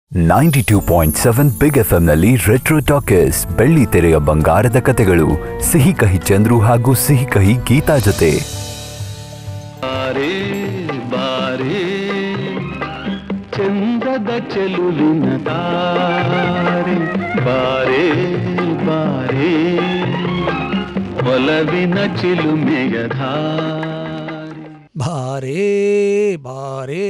Ninety two point seven big F ಎಂನಲ್ಲಿ retro talkies ಬೆಳ್ಳಿ ತೆರೆಯ ಬಂಗಾರದ ಕತೆಗಳು ಸಿಹಿ ಕಹಿ ಚಂದ್ರು ಹಾಗೂ ಸಿಹಿ ಕಹಿ ಗೀತಾ ಜೊತೆ ಬಾರೆ ಬಾರೆ ಚಂದದ ಚೆಲುವಿನ ತಾರೆ ಬಾರೆ ಬಾರೆ ಒಲವಿನ ಚಿಲುಮೆಯ ಧಾರೆ ಬಾರೇ ಬಾರೇ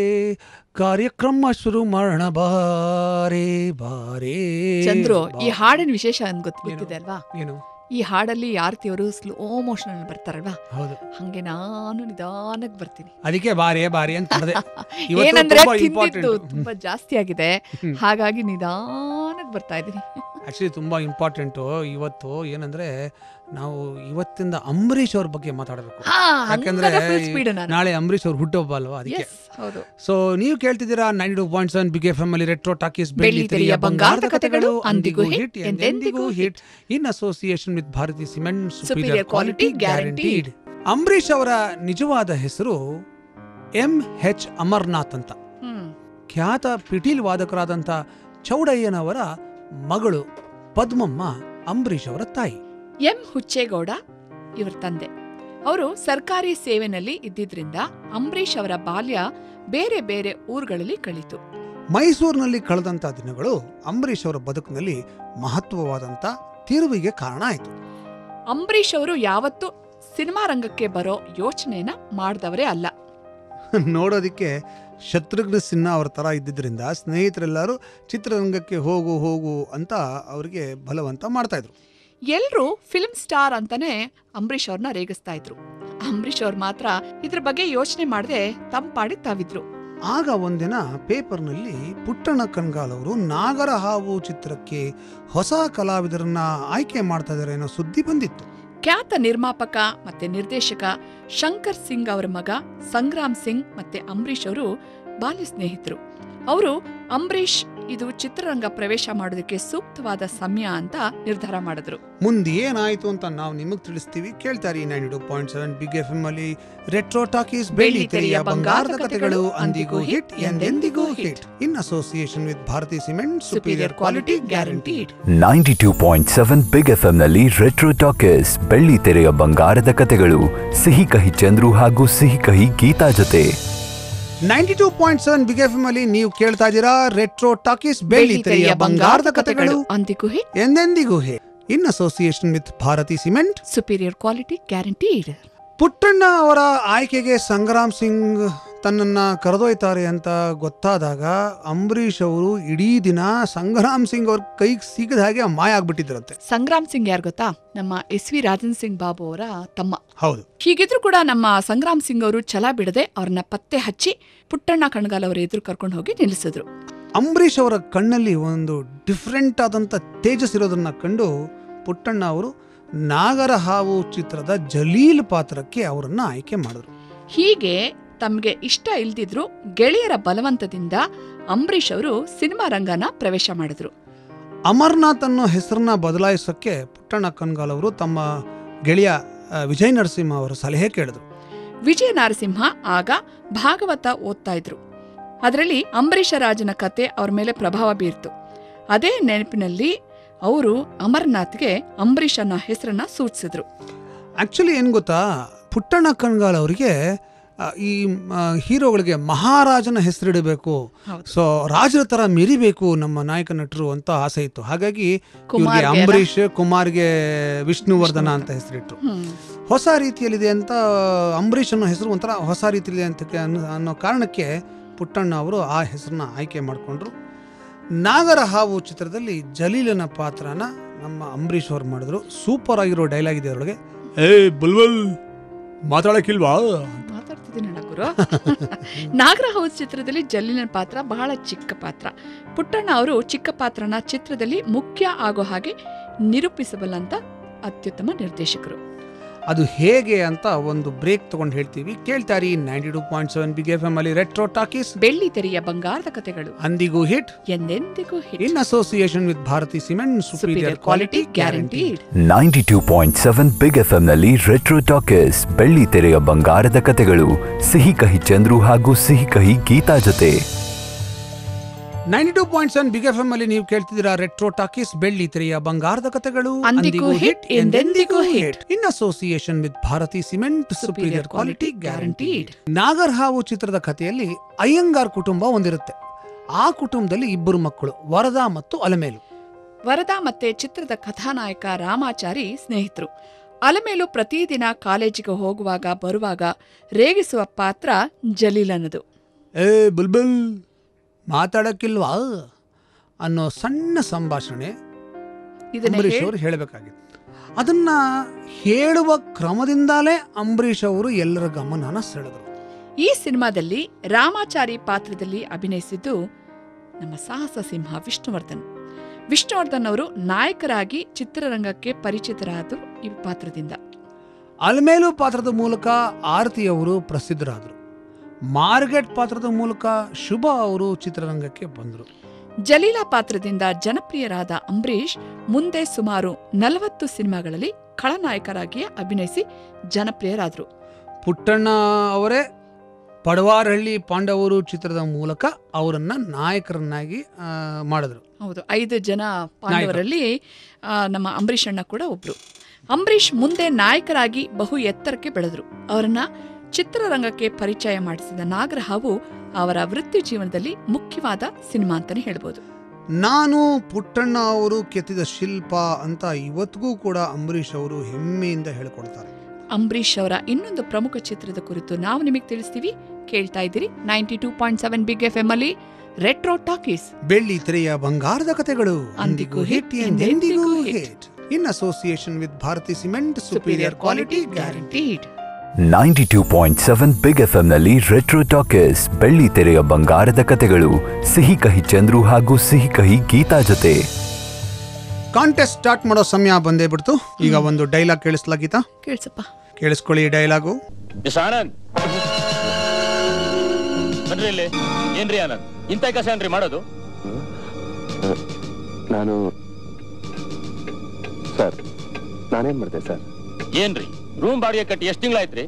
ಕಾರ್ಯಕ್ರಮ ಶುರು ಮಾಡೋಣ ಬಾರೇ ಬಾರೇ ಚಂದ್ರು ಈ ಬಾ- ಹಾಡಿನ ವಿಶೇಷ ಅಂತ ಗೊತ್ತು ಗೊತ್ತಿದೆ ಅಲ್ವಾ ಏನು ಈ ಹಾಡಲ್ಲಿ ಯಾರ್ತಿಯವರು ಸ್ಲೋ ಮೋಷನ್ ಅಲ್ಲಿ ಬರ್ತಾರಲ್ವಾ ಹೌದು ಹಂಗೆ ನಾನು ನಿಧಾನಕ್ಕೆ ಬರ್ತೀನಿ ಅದಕ್ಕೆ ಬಾರೇ ಬಾರಿ ಅಂತ ಮಾಡಿದೆ ಇವತ್ತು ಏನಂದ್ರೆ ತುಂಬಾ ತಿಂದಿದ್ದು important. ತುಂಬಾ ಜಾಸ್ತಿ ಆಗಿದೆ ಹಾಗಾಗಿ ನಿಧಾನಕ್ಕೆ ಬರ್ತಾ ಇದ್ದೀನಿ ಆಕ್ಚುಲಿ ತುಂಬಾ ಇಂಪಾರ್ಟೆಂಟು ಇವತ್ತು ಏನಂದ್ರೆ ನಾವು ಇವತ್ತಿಂದ ಅಂಬರೀಷ್ ಅವ್ರ ಬಗ್ಗೆ ಮಾತಾಡಬೇಕು ಹಾ, ಯಾಕಂದ್ರೆ ಹಂಗಾದ್ರೆ full speed ನಾನು. ನಾಳೆ ಅಂಬರೀಷ್ ಅವ್ರ ಹುಟ್ಟುಹಬ್ಬ ಅಲ್ವಾ ಅದಕ್ಕೆ Yes, ಹೌದು ಸೊ ನೀವು ಕೇಳ್ತಿದ್ದೀರಾ ninety two point seven big F M ಅಲ್ಲಿ ರೆಟ್ರೋ ಟಾಕೀಸ್ ಬೆಳ್ಳಿ ತೆರೆಯ ಬಂಗಾರದ ಕಥೆಗಳು, ಅಂದಿಗೂ hit, ಹಿಟ್ ಎಂದೆಂದಿಗೂ hit in association with Bharathi cement Superior superior quality quality guaranteed guaranteed. Ambareesh ಅವರ ನಿಜವಾದ ಹೆಸರು ಎಂ ಎಚ್ ಅಮರ್ನಾಥ್ ಅಂತ ಹ್ಮ್ ಖ್ಯಾತ ಪಿಟೀಲ್ ವಾದಕರಾದಂಥ ಚೌಡಯ್ಯನವರ ಮಗಳು ಪದ್ಮಮ್ಮ ಅಂಬರೀಷ್ ಅವರ ತಾಯಿ ಎಂ ಹುಚ್ಚೇಗೌಡ ಇವ್ರ ತಂದೆ ಅವರು ಸರ್ಕಾರಿ ಸೇವೆನಲ್ಲಿ ಇದ್ದಿದ್ರಿಂದ ಅಂಬರೀಷ್ ಅವರ ಬಾಲ್ಯ ಬೇರೆ ಬೇರೆ ಊರುಗಳಲ್ಲಿ ಕಳೀತು ಮೈಸೂರಿನಲ್ಲಿ ಕಳೆದಂಥ ದಿನಗಳು ಅಂಬರೀಷ್ ಅವರ ಬದುಕಿನಲ್ಲಿ ಮಹತ್ವವಾದಂಥ ತಿರುವಿಗೆ ಕಾರಣ ಆಯಿತು ಅಂಬರೀಷ್ ಅವರು ಯಾವತ್ತೂ ಸಿನಿಮಾ ರಂಗಕ್ಕೆ ಬರೋ ಯೋಚನೆನ ಮಾಡ್ದವರೇ ಅಲ್ಲ ನೋಡೋದಕ್ಕೆ ಶತ್ರುಘ್ನ ಸಿನ್ಹಾ ಅವ್ರ ಥರ ಇದ್ದಿದ್ದರಿಂದ ಸ್ನೇಹಿತರೆಲ್ಲರೂ ಚಿತ್ರರಂಗಕ್ಕೆ ಹೋಗು ಹೋಗು ಅಂತ ಅವರಿಗೆ ಬಲವಂತ ಮಾಡ್ತಾಯಿದ್ರು ಎಲ್ರೂ ಫಿಲ್ಮ್ ಸ್ಟಾರ್ ಅಂತಾನೆ ಅಂಬರೀಷ್ ಅವ್ರನ್ನ ರೇಗಿಸ್ತಾ ಇದ್ರು ಅಂಬರೀಷ್ ಅವ್ರು ಮಾತ್ರ ಇದ್ರ ಬಗ್ಗೆ ಯೋಚನೆ ಮಾಡದೆ ತಂಪಾಡಿ ತಾವಿದ್ರು ಆಗ ಒಂದಿನ ಪೇಪರ್ನಲ್ಲಿ ಪುಟ್ಟಣ್ಣ ಕಣ್ಗಾಲ್ ಅವರು ನಾಗರ ಹಾವು ಚಿತ್ರಕ್ಕೆ ಹೊಸ ಕಲಾವಿದರನ್ನ ಆಯ್ಕೆ ಮಾಡ್ತಾ ಇದ್ದಾರೆ ಅನ್ನೋ ಸುದ್ದಿ ಬಂದಿತ್ತು ಖ್ಯಾತ ನಿರ್ಮಾಪಕ ಮತ್ತೆ ನಿರ್ದೇಶಕ ಶಂಕರ್ ಸಿಂಗ್ ಅವರ ಮಗ ಸಂಗ್ರಾಮ್ ಸಿಂಗ್ ಮತ್ತೆ ಅಂಬರೀಷ್ ಅವರು ಬಾಲ್ಯ ಸ್ನೇಹಿತರು ಅವರು ಅಂಬರೀಷ್ ಇದು ಚಿತ್ರರಂಗ ಪ್ರವೇಶ ಮಾಡೋದಕ್ಕೆ ಸೂಕ್ತವಾದ ಸಮಯ ಅಂತ ನಿರ್ಧಾರ ಮಾಡಿದ್ರು ಮುಂದೆ ಏನಾಯ್ತು ಅಂತ ನಾವು ನಿಮಗೆ ತಿಳಿಸ್ತೀವಿ ಕೇಳ್ತಾರೆ nine two point seven big F M ಅಲ್ಲಿ ರೆಟ್ರೋ ಟಾಕೀಸ್ ಬೆಳ್ಳಿ ತೆರೆಯ ಬಂಗಾರದ ಕಥೆಗಳು ಅಂದಿಗೂ ಹಿಟ್ ಎಂದೆಂದಿಗೂ hit in association with Bharathi cement superior quality guaranteed ninety two point seven big F ಎಂನಲ್ಲಿ ರೆಟ್ರೋ ಟಾಕೀಸ್ ಬೆಳ್ಳಿ ತೆರೆಯ ಬಂಗಾರದ ಕತೆಗಳು ಸಿಹಿ ಕಹಿ ಚಂದ್ರು ಹಾಗೂ ಸಿಹಿ ಕಹಿ ಗೀತಾ ಜೊತೆ ninety two point seven big F M ಅಲ್ಲಿ ನೀವು ಕೇಳ್ತಾ ಇದ್ದೀರಾ ರೆಟ್ರೋ ಟಾಕೀಸ್ ಬೆಳ್ಳಿ ತೆರೆಯ ಬಂಗಾರದ ಕಥೆಗಳು ಅಂದಿಗೂ ಹಿಟ್ ಎಂದೆಂದಿಗೂ hit in association with Bharathi cement superior quality guaranteed Puttanna ಅವರ ಆಯ್ಕೆಗೆ ಸಂಗ್ರಾಮ್ ಸಿಂಗ್ ತನ್ನನ್ನ ಕರೆದೊಯ್ತಾರೆ ಅಂತ ಗೊತ್ತಾದಾಗ ಅಂಬರೀಷ್ ಅವರು ಇಡೀ ದಿನ ಸಂಗ್ರಾಮ್ ಸಿಂಗ್ ಅವ್ರ ಕೈಗೆ ಸಿಗದ ಹಾಗೆ ಮಾಯ ಆಗ್ಬಿಟ್ಟಿದ್ರಂತೆ ಸಂಗ್ರಾಮ್ ಸಿಂಗ್ ಯಾರು ಗೊತ್ತಾ ನಮ್ಮ ಎಸ್ ವಿ ರಾಜನ್ ಸಿಂಗ್ ಬಾಬು ಅವರ ತಮ್ಮ ಹೌದು ಹೀಗಿದ್ರು ಕೂಡ ನಮ್ಮ ಸಂಗ್ರಾಮ್ ಸಿಂಗ್ ಅವರು ಛಲ ಬಿಡದೆ ಅವ್ರನ್ನ ಪತ್ತೆ ಹಚ್ಚಿ ಪುಟ್ಟಣ್ಣ ಕಣಗಾಲ್ ಅವರ ಎದುರು ಕರ್ಕೊಂಡು ಹೋಗಿ ನಿಲ್ಲಿಸಿದ್ರು ಅಂಬರೀಷ್ ಅವರ ಕಣ್ಣಲ್ಲಿ ಒಂದು ಡಿಫ್ರೆಂಟ್ ಆದಂಥ ತೇಜಸ್ ಇರೋದನ್ನ ಕಂಡು ಪುಟ್ಟಣ್ಣ ಅವರು ನಾಗರ ಹಾವು ಚಿತ್ರದ ಜಲೀಲ್ ಪಾತ್ರಕ್ಕೆ ಅವರನ್ನ ಆಯ್ಕೆ ಮಾಡಿದ್ರು ಹೀಗೆ ತಮಗೆ ಇಷ್ಟ ಇಲ್ದಿದ್ರು ಗೆಳೆಯರ ಬಲವಂತದಿಂದ ಅಂಬರೀಷ್ ಅವರು ಸಿನಿಮಾ ರಂಗನ ಪ್ರವೇಶ ಮಾಡಿದ್ರು ಅಮರ್ನಾಥ್ ಅನ್ನೋ ಹೆಸರನ್ನ ಬದಲಾಯಿಸೋಕ್ಕೆ ಪುಟ್ಟಣ್ಣ ಕನ್ಗಾಲ್ ಅವರು ತಮ್ಮ ಗೆಳೆಯ ಆ, ವಿಜಯ್ ನರಸಿಂಹ ಅವರ ಸಲಹೆ ಕೇಳಿದ್ರು ವಿಜಯ ನರಸಿಂಹ ಆಗ ಭಾಗವತ ಓದ್ತಾ ಇದ್ರು ಅದರಲ್ಲಿ ಅಂಬರೀಷ ರಾಜನ ಕತೆ ಅವ್ರ ಮೇಲೆ ಪ್ರಭಾವ ಬೀರ್ತು ಅದೇ ನೆನಪಿನಲ್ಲಿ ಅವರು ಅಮರ್ನಾಥ್ಗೆ ಅಂಬರೀಷ್ ಅನ್ನೋ ಹೆಸರನ್ನ ಸೂಚಿಸಿದ್ರು ಆ್ಯಕ್ಚುಲಿ ಏನು ಗೊತ್ತಾ ಪುಟ್ಟಣ್ಣ ಕಣ್ಗಾಲ್ ಅವರಿಗೆ ಆ, ಈ ಆ, ಹೀರೋಗಳಿಗೆ ಮಹಾರಾಜನ ಹೆಸರಿಡಬೇಕು ಹೌದು. ಸೊ ರಾಜರ ಥರ ಮೆರಿಬೇಕು ನಮ್ಮ ನಾಯಕ ನಟರು ಅಂತ ಆಸೆ ಇತ್ತು ಹಾಗಾಗಿ ಇವ್ರಿಗೆ ಕುಮಾರ್ಗೆ ಅಲ್ಲ? ಅಂಬರೀಷ್ ಕುಮಾರ್ಗೆ ವಿಷ್ಣುವರ್ಧನ ಅಂತ ಹೆಸರಿಟ್ರು ಹ್ಮ್ ಹೊಸ ರೀತಿಯಲ್ಲಿದೆ ಅಂತ ಅಂಬರೀಷ್ ಅನ್ನೋ ಹೆಸರು ಒಂಥರ ಹೊಸ ರೀತಿಯಲ್ಲಿದೆ ಅಂತ ಅನ್ನೋ ಅನ್ನೋ ಕಾರಣಕ್ಕೆ ಪುಟ್ಟಣ್ಣ ಅವರು ಆ ಹೆಸರನ್ನ ಆಯ್ಕೆ ಮಾಡಿಕೊಂಡ್ರು ನಾಗರ ಹಾವು ಚಿತ್ರದಲ್ಲಿ ಜಲೀಲನ ಪಾತ್ರನ ನಮ್ಮ ಅಂಬರೀಷ್ ಅವ್ರು ಮಾಡಿದ್ರು ಸೂಪರ್ ಆಗಿರೋ ಡೈಲಾಗ್ ಇದೆ ಅದರೊಳಗೆ ಏ ಬಲ್ವಲ್ ಮಾತಾಡಕ್ಕಿಲ್ವಾ ಮಾತಾಡ್ತಿದ್ದೀನಿ ಗುರು ನಾಗರಹೌಸ್ ಚಿತ್ರದಲ್ಲಿ ಜಲ್ಲಿನ ಪಾತ್ರ ಬಹಳ ಚಿಕ್ಕ ಪಾತ್ರ ಪುಟ್ಟಣ್ಣ ಅವರು ಚಿಕ್ಕ ಪಾತ್ರನ ಚಿತ್ರದಲ್ಲಿ ಮುಖ್ಯ ಆಗೋ ಹಾಗೆ ನಿರೂಪಿಸಬಲ್ಲಂತ ಅತ್ಯುತ್ತಮ ನಿರ್ದೇಶಕರು ಅದು ಹೇಗೆ ಅಂತ ಒಂದು ಬ್ರೇಕ್ ತಗೊಂಡು ಹೇಳ್ತೀವಿ ಕೇಳ್ತಾರಿ ninety two point seven big F M ಅಲ್ಲಿ ರೆಟ್ರೋ ಟಾಕೀಸ್ ಬೆಳ್ಳಿ ತೆರೆಯ ಬಂಗಾರದ ಕಥೆಗಳು ಅಂದಿಗೂ ಹಿಟ್ ಎಂದೆಂದಿಗೂ hit. In association with Bharathi cement superior quality guarantee ninety two point seven big F ಎಂನಲ್ಲಿ ರೆಟ್ರೋ ಟಾಕೀಸ್ ಬೆಳ್ಳಿ ತೆರೆಯ ಬಂಗಾರದ ಕತೆಗಳು ಸಿಹಿ ಕಹಿ ಚಂದ್ರು ಹಾಗೂ ಸಿಹಿ ಕಹಿ ಗೀತಾ ಜೊತೆ ninety two point seven big F M ಅಲ್ಲಿ ನೀವು ಕೇಳ್ತಿದ್ದೀರಾ ರೆಟ್ರೋ ಟಾಕೀಸ್ ಬೆಳ್ಳಿ ತೆರೆಯ ಬಂಗಾರದ ಕಥೆಗಳು ಅಂದಿಗೂ hit, ಎಂದೆಂದಿಗೂ hit. In association with Bharathi cement superior quality guaranteed guaranteed. Nagar Havu ಚಿತ್ರದ ಕಥೆಯಲ್ಲಿ ಅಯ್ಯಂಗಾರ್ ಕುಟುಂಬ ಒಂದಿರುತ್ತೆ ಆ ಕುಟುಂಬದಲ್ಲಿ ಇಬ್ಬರು ಮಕ್ಕಳು ವರದಾ ಮತ್ತು ಅಲಮೇಲು ವರದಾ ಮತ್ತೆ ಚಿತ್ರದ ಕಥಾನಾಯಕ ರಾಮಾಚಾರಿ ಸ್ನೇಹಿತರು ಅಲಮೇಲು ಪ್ರತಿದಿನ ಕಾಲೇಜಿಗೆ ಹೋಗುವಾಗ ಬರುವಾಗ ರೇಗಿಸುವ ಪಾತ್ರ ಜಲೀಲನದು ಏ ಬುಲ್ಬುಲ್ ಮಾತಾಡಕ್ಕಿಲ್ವಾ ಅನ್ನೋ ಸಣ್ಣ ಸಂಭಾಷಣೆ ಇದನ್ನ ಅಂಬರೀಷ್ ಹೇಳ್- ಅವರು ಹೇಳಬೇಕಾಗಿತ್ತು ಅದನ್ನ ಹೇಳುವ ಕ್ರಮದಿಂದಲೇ ಅಂಬರೀಷ್ ಅವರು ಎಲ್ಲರ ಗಮನನ ಸೆಳೆದರು ಈ ಸಿನಿಮಾದಲ್ಲಿ ರಾಮಾಚಾರಿ ಪಾತ್ರದಲ್ಲಿ ಅಭಿನಯಿಸಿದ್ದು ನಮ್ಮ ಸಾಹಸ ಸಿಂಹ ವಿಷ್ಣುವರ್ಧನ್ ವಿಷ್ಣುವರ್ಧನ್ ಅವರು ನಾಯಕರಾಗಿ ಚಿತ್ರರಂಗಕ್ಕೆ ಪರಿಚಿತರಾದರು ಈ ಪಾತ್ರದಿಂದ ಅಲ್ಮೇಲು ಪಾತ್ರದ ಮೂಲಕ ಆರತಿ ಅವರು ಪ್ರಸಿದ್ಧರಾದರು ಮಾರ್ಗೆಟ್ ಪಾತ್ರದ ಮೂಲಕ ಶುಭ ಅವರು ಚಿತ್ರರಂಗಕ್ಕೆ ಬಂದರು ಜಲೀಲಾ ಪಾತ್ರದಿಂದ ಜನಪ್ರಿಯರಾದ ಅಂಬರೀಷ್ ಮುಂದೆ ಸುಮಾರು ನಲವತ್ತು ಸಿನಿಮಾಗಳಲ್ಲಿ ಖಳನಾಯಕರಾಗಿ ಅಭಿನಯಿಸಿ ಜನಪ್ರಿಯರಾದರು ಪುಟ್ಟಣ್ಣ ಅವರೇ ಪಡವಾರಹಳ್ಳಿ ಪಾಂಡವರು ಚಿತ್ರದ ಮೂಲಕ ಅವರನ್ನ ನಾಯಕರನ್ನಾಗಿ ಆ, ಮಾಡಿದ್ರು ಹೌದು ಐದು ಜನ ಪಾಂಡವರಲ್ಲಿ ಆ, ನಮ್ಮ ಅಂಬರೀಷ್ ಅಣ್ಣ ಕೂಡ ಒಬ್ರು ಅಂಬರೀಷ್ ಮುಂದೆ ನಾಯಕರಾಗಿ ಬಹು ಎತ್ತರಕ್ಕೆ ಬೆಳೆದ್ರು ಅವರನ್ನ ಚಿತ್ರರಂಗಕ್ಕೆ ಪರಿಚಯ ಮಾಡಿಸಿದ ನಾಗರಹಾವು ಅವರ ವೃತ್ತಿ ಜೀವನದಲ್ಲಿ ಮುಖ್ಯವಾದ ಸಿನಿಮಾ ಅಂತಾನೆ ಹೇಳ್ಬೋದು ನಾನು ಪುಟ್ಟಣ್ಣ ಅವರು ಕೆತ್ತಿದ ಶಿಲ್ಪ ಅಂತ ಇವತ್ತಿಗೂ ಕೂಡ ಅಂಬರೀಷ್ ಅವರು ಹೆಮ್ಮೆಯಿಂದ ಹೇಳ್ಕೊಳ್ತಾರೆ ಅಂಬರೀಷ್ ಅವರ ಇನ್ನೊಂದು ಪ್ರಮುಖ ಚಿತ್ರದ ಕುರಿತು ನಾವು ನಿಮಗೆ ತಿಳಿಸ್ತೀವಿ ಕೇಳ್ತಾ ಇದ್ದೀರಿ ninety two point seven big F M ಅಲ್ಲಿ ರೆಟ್ರೋ ಟಾಕೀಸ್ ಬೆಳ್ಳಿ ತೆರೆಯ ಬಂಗಾರದ ಕಥೆಗಳು ಅಂದಿಗೂ ಹಿಟ್ hit, ಎಂದೆಂದಿಗೂ ಎಂದೆಂದಿಗೂ hit in association with Bharathi cement superior quality guarantee guaranteed ninety two point seven big F ಎಂನಲ್ಲಿ ರೆಟ್ರೋ ಟಾಕೀಸ್ ಬೆಳ್ಳಿ ತೆರೆಯ ಬಂಗಾರದ ಕಥೆಗಳು ಸಿಹಿ ಕಹಿ ಚಂದ್ರು ಹಾಗೂ ಸಿಹಿ ಕಹಿ ಗೀತಾ ಜೊತೆ ಕಾಂಟೆಸ್ಟ್ ಸ್ಟಾರ್ಟ್ ಮಾಡೋ ಸಮಯ ಬಂದೇ ಬಿಡ್ತು ಈಗ ಒಂದು ಡೈಲಾಗ್ ಕೇಳಿಸ್ಲಾಗೀತ ಕೇಳ್ಸಪ್ಪ ಕೇಳಿಸ್ಕೊಳ್ಳಿ ಈ ಡೈಲಾಗು ಮಿಸ್ ಆನಂದ್ ಬನ್ರಿ ಇಲ್ಲಿ ಏನ್ರಿ ಆನಂದ್ ಇಂಥ ಕೆಲಸ ಏನ್ರಿ ಮಾಡೋದು ನಾನು ಸರ್ ನಾನೇನ್ ಮಾಡಿದೆ ಸರ್ ಏನ್ರಿ ರೂಮ್ ಬಾಡಿಗೆ ಕಟ್ಟಿ ಎಷ್ಟ್ ತಿಂಗಳಾಯ್ತ್ರಿ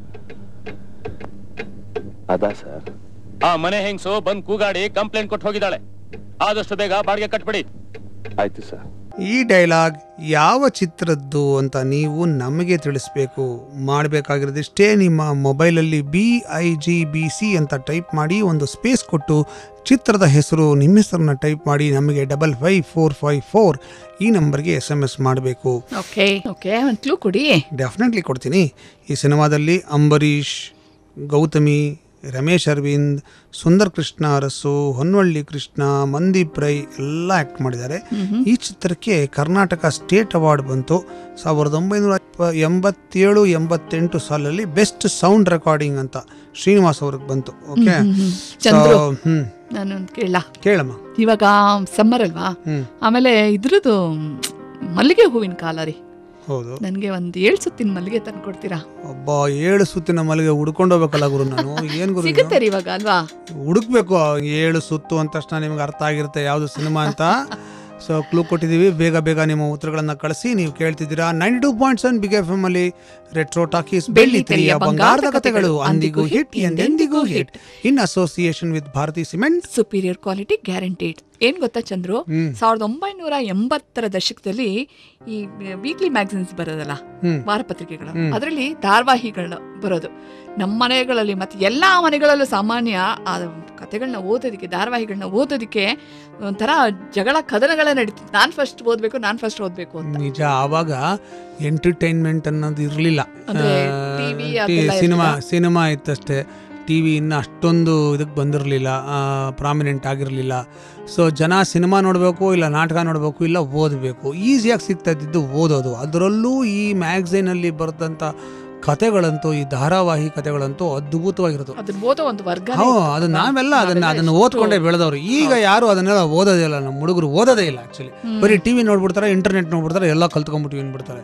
ಅದಾ ಸರ್ ಆ ಮನೆ ಹೆಂಗ್ಸು ಬಂದ್ ಕೂಗಾಡಿ ಕಂಪ್ಲೇಂಟ್ ಕೊಟ್ಟು ಹೋಗಿದ್ದಾಳೆ ಆದಷ್ಟು ಬೇಗ ಬಾಡಿಗೆ ಕಟ್ಬಿಡಿ ಆಯ್ತು ಸರ್ ಈ ಡೈಲಾಗ್ ಯಾವ ಚಿತ್ರದ್ದು ಅಂತ ನೀವು ನಮಗೆ ತಿಳಿಸ್ಬೇಕು ಮಾಡಬೇಕಾಗಿರೋದಿಷ್ಟೇ ನಿಮ್ಮ ಮೊಬೈಲಲ್ಲಿ B I G B C ಅಂತ ಟೈಪ್ ಮಾಡಿ ಒಂದು ಸ್ಪೇಸ್ ಕೊಟ್ಟು ಚಿತ್ರದ ಹೆಸರು ನಿಮ್ಮ ಹೆಸರನ್ನ ಟೈಪ್ ಮಾಡಿ ನಮಗೆ double five four five four ಈ ನಂಬರ್ಗೆ ಎಸ್ ಎಮ್ ಎಸ್ ಮಾಡಬೇಕು ಓಕೆ ಓಕೆ ಒಂದು ಕ್ಲೂ ಕೊಡಿ ಡೆಫಿನೆಟ್ಲಿ ಕೊಡ್ತೀನಿ ಈ ಸಿನಿಮಾದಲ್ಲಿ ಅಂಬರೀಷ್ ಗೌತಮಿ ರಮೇಶ್ ಅರವಿಂದ್ ಸುಂದರ್ ಕೃಷ್ಣ ಅರಸು ಹೊನ್ನವಳ್ಳಿ ಕೃಷ್ಣ ಮಂದೀಪ್ ರೈ ಎಲ್ಲ ಆ್ಯಕ್ಟ್ ಮಾಡಿದ್ದಾರೆ ಈ ಚಿತ್ರಕ್ಕೆ ಕರ್ನಾಟಕ ಸ್ಟೇಟ್ ಅವಾರ್ಡ್ ಬಂತು ಸಾವಿರದ ಒಂಬೈನೂರ ಇಪ್ಪ- ಎಂಬತ್ತೇಳು ಎಂಬತ್ತೆಂಟು ಸಾಲಲ್ಲಿ ಬೆಸ್ಟ್ ಸೌಂಡ್ ರೆಕಾರ್ಡಿಂಗ್ ಅಂತ ಶ್ರೀನಿವಾಸ್ ಅವ್ರಿಗೆ ಬಂತು ಓಕೆ ಚಂದ್ರು ಹ್ಮ್ ನಾನು ಕೇಳ ಕೇಳಮ್ಮ ಇವಾಗ ಸಮ್ಮರ್ ಅಲ್ವಾ ಹ್ಮ್ ಆಮೇಲೆ ಇದ್ರದ್ದು ಮಲ್ಲಿಗೆ ಹೂವಿನ ಕಾಲ ರೀ ಹೌದು ನನಗೆ ಒಂದು ಏಳು ಸುತ್ತಿನ ಮಲ್ಲಿಗೆ ತಂದು ಕೊಡ್ತೀರಾ ಒಬ್ಬ ಏಳು ಸುತ್ತಿನ ಮಲ್ಲಿಗೆ ಹುಡ್ಕೊಂಡು ಹೋಗ್ಬೇಕಲ್ಲ ಗುರು ನಾನು ಏನ್ ಗುರು ಇದು? ಸಿಗುತ್ತೆ ರೀ ಇವಾಗ ಅಲ್ವಾ ಹುಡುಕ್ಬೇಕು ಏಳು ಸುತ್ತು ಅಂದ ತಕ್ಷಣ ನಿಮ್ಗೆ ಅರ್ಥ ಆಗಿರುತ್ತೆ ಯಾವುದು ಸಿನಿಮಾ ಅಂತ ಸೊ ಕ್ಲೂ ಕೊಟ್ಟಿದ್ದೀವಿ ಬೇಗ ಬೇಗ ನಿಮ್ಮ ಉತ್ತರಗಳನ್ನ ಕಳಿಸಿ ನೀವು ಕೇಳ್ತಿದ್ದೀರಾ ninety two point seven big F M ಅಲ್ಲಿ ರೆಟ್ರೋ ಟಾಕೀಸ್ ಬೆಳ್ಳಿ ತೆರೆಯ ಬಂಗಾರದ ಕಥೆಗಳು ಅಂದಿಗೂ ಹಿಟ್ ಎಂದೆಂದಿಗೂ hit in association with Bharathi cement superior quality guaranteed ಏನ್ ಗೊತ್ತಾ ಚಂದ್ರು ಹ್ಮ್. ಸಾವಿರದ ಒಂಬೈನೂರ ಎಂಬತ್ತರ ದಶಕದಲ್ಲಿ ಈ ವೀಕ್ಲಿ ಮ್ಯಾಗಝಿನ್ಸ್ ಬರೋದಲ್ಲ ಹ್ಮ್. ವಾರಪತ್ರಿಕೆಗಳು ಹ್ಮ್. ಅದರಲ್ಲಿ ಧಾರಾವಾಹಿಗಳು ಬರೋದು ನಮ್ಮ ಮನೆಗಳಲ್ಲಿ ಮತ್ತೆ ಎಲ್ಲಾ ಮನೆಗಳಲ್ಲೂ ಸಾಮಾನ್ಯ ಆ ಕಥೆಗಳನ್ನ ಓದೋದಕ್ಕೆ ಧಾರಾವಾಹಿಗಳನ್ನ ಓದೋದಕ್ಕೆ ಒಂಥರ ಜಗಳ ಕದನಗಳೇ ನಡೀತಿತ್ತು ನಾನ್ ಫಸ್ಟ್ ಓದ್ಬೇಕು ನಾನ್ ಫಸ್ಟ್ ಓದ್ಬೇಕು ಅಂತ ನಿಜ ಆವಾಗ ಎಂಟರ್ಟೈನ್ಮೆಂಟ್ ಅನ್ನೋದು ಇರಲಿಲ್ಲ ಅಂದ್ರೆ TV ಅದೆಲ್ಲ ಸಿನಿಮಾ ಇರ್ಲಿಲ್ಲ. ಸಿನಿಮಾ ಇತ್ತಷ್ಟೇ ಟಿ ವಿ ಇನ್ನು ಅಷ್ಟೊಂದು ಇದಕ್ಕೆ ಬಂದಿರಲಿಲ್ಲ ಪ್ರಾಮಿನೆಂಟ್ ಆಗಿರಲಿಲ್ಲ ಸೊ ಜನ ಸಿನಿಮಾ ನೋಡಬೇಕು ಇಲ್ಲ ನಾಟಕ ನೋಡಬೇಕು ಇಲ್ಲ ಓದಬೇಕು ಈಸಿಯಾಗಿ ಸಿಗ್ತಾ ಇದ್ದಿದ್ದು ಓದೋದು ಅದರಲ್ಲೂ ಈ ಮ್ಯಾಗ್ಝೈನಲ್ಲಿ ಬರೆದಂಥ ಕತೆಗಳಂತೂ ಈ ಧಾರಾವಾಹಿ ಕತೆಗಳಂತೂ ಅದ್ಭುತವಾಗಿರೋದು ಅದನ್ನ ಓದೋ ಒಂದು ವರ್ಗ ಹ್ಞೂ ಅದು ನಾವೆಲ್ಲ ಅದನ್ನ ಅದನ್ನ ಓದ್ಕೊಂಡೇ ಬೆಳೆದವರು ಈಗ ಯಾರು ಅದನ್ನೆಲ್ಲ ಓದೋದೇ ಇಲ್ಲ ನಮ್ಮ ಹುಡುಗರು ಓದೋದೇ ಇಲ್ಲ ಆಕ್ಚುಲಿ ಬರೀ ಟಿವಿ ನೋಡ್ಬಿಡ್ತಾರೆ ಇಂಟರ್ನೆಟ್ ನೋಡ್ಬಿಡ್ತಾರೆ ಎಲ್ಲ ಕಲ್ತ್ಕೊಂಡ್ಬಿಟ್ಟು ಅಂದ್ಬಿಡ್ತಾರೆ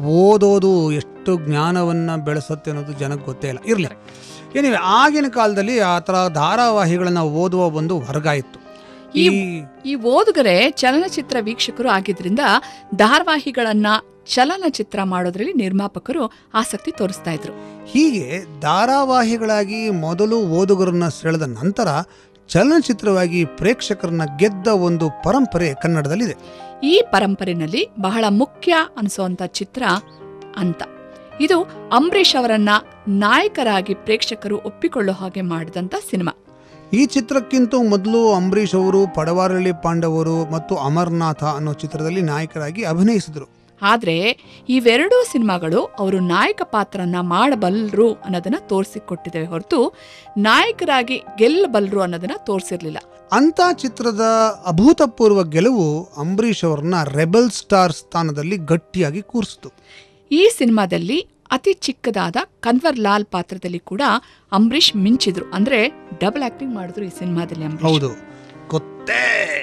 ಓದೋದು ಎಷ್ಟು ಜ್ಞಾನವನ್ನ ಬೆಳೆಸುತ್ತೆ ಅನ್ನೋದು ಜನಕ್ಕೆ ಗೊತ್ತೇ ಇಲ್ಲ ಇರಲಿ ಏನಿವೆ ಆಗಿನ ಕಾಲದಲ್ಲಿ ಆ ಥರ ಧಾರಾವಾಹಿಗಳನ್ನ ಓದುವ ಒಂದು ವರ್ಗ ಇತ್ತು ಈ ಈ- ಈ ಓದುಗರೆ ಚಲನಚಿತ್ರ ವೀಕ್ಷಕರು ಆಗಿದ್ರಿಂದ ಧಾರಾವಾಹಿಗಳನ್ನ ಚಲನಚಿತ್ರ ಮಾಡೋದ್ರಲ್ಲಿ ನಿರ್ಮಾಪಕರು ಆಸಕ್ತಿ ತೋರಿಸ್ತಾ ಇದ್ರು ಹೀಗೆ ಧಾರಾವಾಹಿಗಳಾಗಿ ಮೊದಲು ಓದುಗರನ್ನ ಸೆಳೆದ ನಂತರ ಚಲನಚಿತ್ರವಾಗಿ ಪ್ರೇಕ್ಷಕರನ್ನ ಗೆದ್ದ ಒಂದು ಪರಂಪರೆ ಕನ್ನಡದಲ್ಲಿದೆ ಈ ಪರಂಪರೆಯಲ್ಲಿ ಬಹಳ ಮುಖ್ಯ ಅನಿಸುವಂತ ಚಿತ್ರ ಅಂತ ಇದು ಅಂಬರೀಷ್ ಅವರನ್ನ ನಾಯಕರಾಗಿ ಪ್ರೇಕ್ಷಕರು ಒಪ್ಪಿಕೊಳ್ಳೋ ಹಾಗೆ ಮಾಡಿದಂತ ಸಿನಿಮಾ ಈ ಚಿತ್ರಕ್ಕಿಂತ ಮೊದಲು ಅಂಬರೀಷ್ ಅವರು ಪಡವಾರಳ್ಳಿ ಪಾಂಡವರು ಮತ್ತು ಅಮರ್ನಾಥ ಅನ್ನೋ ಚಿತ್ರದಲ್ಲಿ ನಾಯಕರಾಗಿ ಅಭಿನಯಿಸಿದರು ಆದ್ರೆ ಇವೆರಡೂ ಸಿನಿಮಾಗಳು ಅವರು ನಾಯಕ ಪಾತ್ರನ ಮಾಡಬಲ್ಲರು ಅನ್ನೋದನ್ನ ತೋರಿಸಿಕೊಟ್ಟಿದ್ದೇವೆ ಹೊರತು ನಾಯಕರಾಗಿ ಗೆಲ್ಲಬಲ್ಲರು ಅನ್ನೋದನ್ನ ತೋರಿಸಿರ್ಲಿಲ್ಲ ಅಂತ ಚಿತ್ರದ ಅಭೂತಪೂರ್ವ ಗೆಲುವು ಅಂಬರೀಷ್ ಅವರನ್ನ ರೆಬಲ್ ಸ್ಟಾರ್ ಸ್ಥಾನದಲ್ಲಿ ಗಟ್ಟಿಯಾಗಿ ಕೂರಿಸಿತು ಈ ಸಿನಿಮಾದಲ್ಲಿ ಅತಿ ಚಿಕ್ಕದಾದ ಕನ್ವರ್ ಲಾಲ್ ಪಾತ್ರದಲ್ಲಿ ಕೂಡ ಅಂಬರೀಷ್ ಮಿಂಚಿದ್ರು ಅಂದ್ರೆ ಡಬಲ್ ಆಕ್ಟಿಂಗ್ ಮಾಡಿದ್ರು ಈ ಸಿನಿಮಾದಲ್ಲಿ ಅಂಬರೀಷ್ ಹೌದು ಗೊತ್ತೇ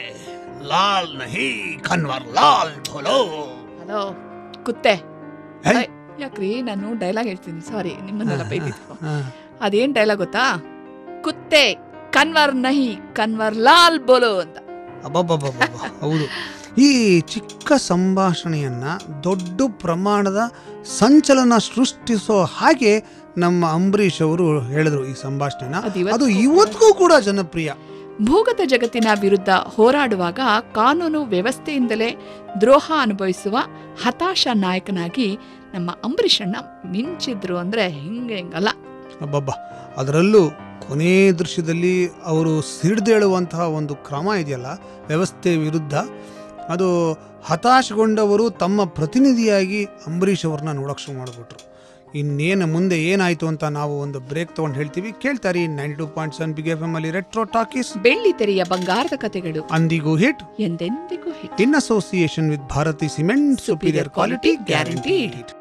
ಲಾಲ್ ನಹಿ ಕನ್ವರ್ ಲಾಲ್ ಥೋಲೋ ಹಲೋ ಕುತ್ತೆ ಹೇ? ಅಯ್, ಯಾಕ್ರಿ ನಾನು ಡೈಲಾಗ್ ಹೇಳ್ತೀನಿ ಸಾರಿ ನಿಮ್ಮನ್ನೆಲ್ಲ ಹಾ, ಬೈದಿದ್ದು ಹಾ. ಅದೇನ್ ಡೈಲಾಗ್ ಗೊತ್ತಾ ಕುತ್ತೆ ಕನ್ವರ್ ನಹಿ ಕನ್ವರ್ ಲಾಲ್ ಬೋಲೋ ಅಂತ ಅಬ್ಬಬ್ಬಬ್ಬಬ್ಬ, ಹೌದು ಈ ಚಿಕ್ಕ ಸಂಭಾಷಣೆಯನ್ನ ದೊಡ್ಡ ಪ್ರಮಾಣದ ಸಂಚಲನ ಸೃಷ್ಟಿಸೋ ಹಾಗೆ ನಮ್ಮ ಅಂಬರೀಷ್ ಅವರು ಹೇಳಿದ್ರು ಈ ಸಂಭಾಷಣೆನ ಅದು ಇವತ್ತು- ಅದು ಇವತ್ತಿಗೂ ಕೂಡ ಜನಪ್ರಿಯ ಭೂಗತ ಜಗತ್ತಿನ ವಿರುದ್ಧ ಹೋರಾಡುವಾಗ ಕಾನೂನು ವ್ಯವಸ್ಥೆಯಿಂದಲೇ ದ್ರೋಹ ಅನುಭವಿಸುವ ಹತಾಶ ನಾಯಕನಾಗಿ ನಮ್ಮ ಅಂಬರೀಷಣ್ಣ ಮಿಂಚಿದ್ರು ಅಂದ್ರೆ ಹಿಂಗೆ ಹಿಂಗಲ್ಲ ಅಬ್ಬಬ್ಬ ಅದರಲ್ಲೂ ಕೊನೆ ದೃಶ್ಯದಲ್ಲಿ ಅವರು ಸಿಡಿದೇಳುವಂತಹ ಒಂದು ಕ್ರಮ ಇದೆಯಲ್ಲ ವ್ಯವಸ್ಥೆ ವಿರುದ್ಧ ಅದು ಹತಾಶಗೊಂಡವರು ತಮ್ಮ ಪ್ರತಿನಿಧಿಯಾಗಿ ಅಂಬರೀಷ್ ಅವ್ರನ್ನ ನೋಡಕ್ ಶುರು ಮಾಡಿಬಿಟ್ರು ಇನ್ನೇನು ಮುಂದೆ ಏನಾಯ್ತು ಅಂತ ನಾವು ಒಂದು ಬ್ರೇಕ್ ತಗೊಂಡು ಹೇಳ್ತೀವಿ ಕೇಳ್ತಾರಿ ninety two point seven big F M ಅಲ್ಲಿ ರೆಟ್ರೋ ಟಾಕೀಸ್ ಬೆಳ್ಳಿ ತೆರೆಯ ಬಂಗಾರದ ಕತೆಗಳು ಅಂದಿಗೂ ಹಿಟ್ ಎಂದೆಂದಿಗೂ hit in association with Bharathi cement superior quality guarantee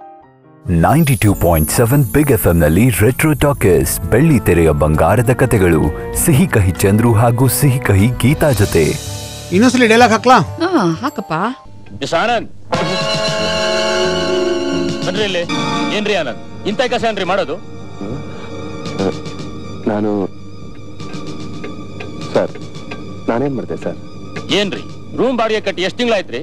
ninety two point seven big F ನಲ್ಲಿ ರೆಟ್ರೋ ಟಾಕೀಸ್ ಬೆಳ್ಳಿ ತೆರೆಯ ಬಂಗಾರದ ಕತೆಗಳು ಸಿಹಿ ಕಹಿ ಚಂದ್ರು ಹಾಗೂ ಸಿಹಿ ಕಹಿ ಗೀತಾ ಜೊತೆ ಇನ್ನೊಂದ್ಸಲಿ ಡೈಲಾಗ್ ಹಾಕ್ಲಾ ಹಾ ಹಾಕಪ್ಪ ಮಿಸ್ ಆನಂದ್ ಬನ್ರಿ ಇಲ್ಲಿ ಏನ್ರಿ ಆನಂದ್ ಇಂಥ ಕೆಲಸ ಏನ್ರಿ ಮಾಡೋದು ನಾನು ಸರ್ ನಾನೇನ್ ಮಾಡಿದೆ ಸರ್ ಏನ್ರಿ ರೂಮ್ ಬಾಡಿಗೆ ಕಟ್ಟಿ ಎಷ್ಟ್ ತಿಂಗಳಾಯ್ತ್ರಿ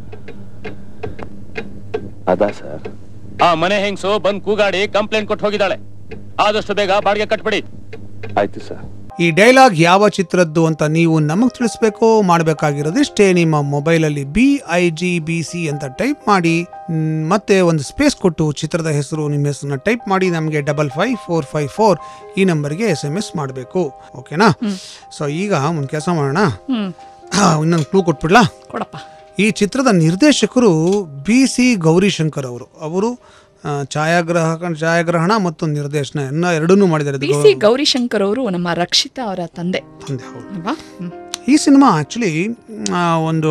ಅದಾ ಸರ್ ಆ ಮನೆ ಹೆಂಗ್ಸು ಬಂದ್ ಕೂಗಾಡಿ ಕಂಪ್ಲೇಂಟ್ ಕೊಟ್ಟು ಹೋಗಿದ್ದಾಳೆ ಆದಷ್ಟು ಬೇಗ ಬಾಡಿಗೆ ಕಟ್ಬಿಡಿ ಆಯ್ತು ಸರ್ ಈ ಡೈಲಾಗ್ ಯಾವ ಚಿತ್ರದ್ದು ಅಂತ ನೀವು ನಮಗೆ ತಿಳಿಸ್ಬೇಕು ಮಾಡಬೇಕಾಗಿರೋದಿಷ್ಟೇ ನಿಮ್ಮ ಮೊಬೈಲಲ್ಲಿ B I G B C ಅಂತ ಟೈಪ್ ಮಾಡಿ ಮ್, ಮತ್ತೆ ಒಂದು ಸ್ಪೇಸ್ ಕೊಟ್ಟು ಚಿತ್ರದ ಹೆಸರು ನಿಮ್ಮ ಹೆಸರನ್ನ ಟೈಪ್ ಮಾಡಿ ನಮಗೆ double five four five four ಈ ನಂಬರ್ಗೆ ಎಸ್ ಎಮ್ ಎಸ್ ಮಾಡಬೇಕು ಓಕೆನಾ ಸೊ ಈಗ ಒಂದು ಕೆಲಸ ಮಾಡೋಣ ಹ್ಮ್ ಇನ್ನೊಂದು ಕ್ಲೂ ಕೊಟ್ಬಿಡ್ಲಾ ಕೊಡಪ್ಪ ಈ ಚಿತ್ರದ ನಿರ್ದೇಶಕರು ಬಿ ಸಿ ಗೌರಿಶಂಕರ್ ಅವರು ಅವರು ಆ, ಛಾಯಾಗ್ರಾಹಕ ಛಾಯಾಗ್ರಹಣ ಮತ್ತು ನಿರ್ದೇಶನ ಎಲ್ಲ ಎರಡನ್ನೂ ಮಾಡಿದ್ದಾರೆ ಪಿ ಇದು ಸಿ ಗೌರಿಶಂಕರ್ ಅವರು ನಮ್ಮ ರಕ್ಷಿತಾ ಅವರ ತಂದೆ ತಂದೆ ಹೌದು ಅಲ್ವಾ ಹ್ಮ್. ಈ ಸಿನಿಮಾ ಆ್ಯಕ್ಚುಲಿ ಒಂದು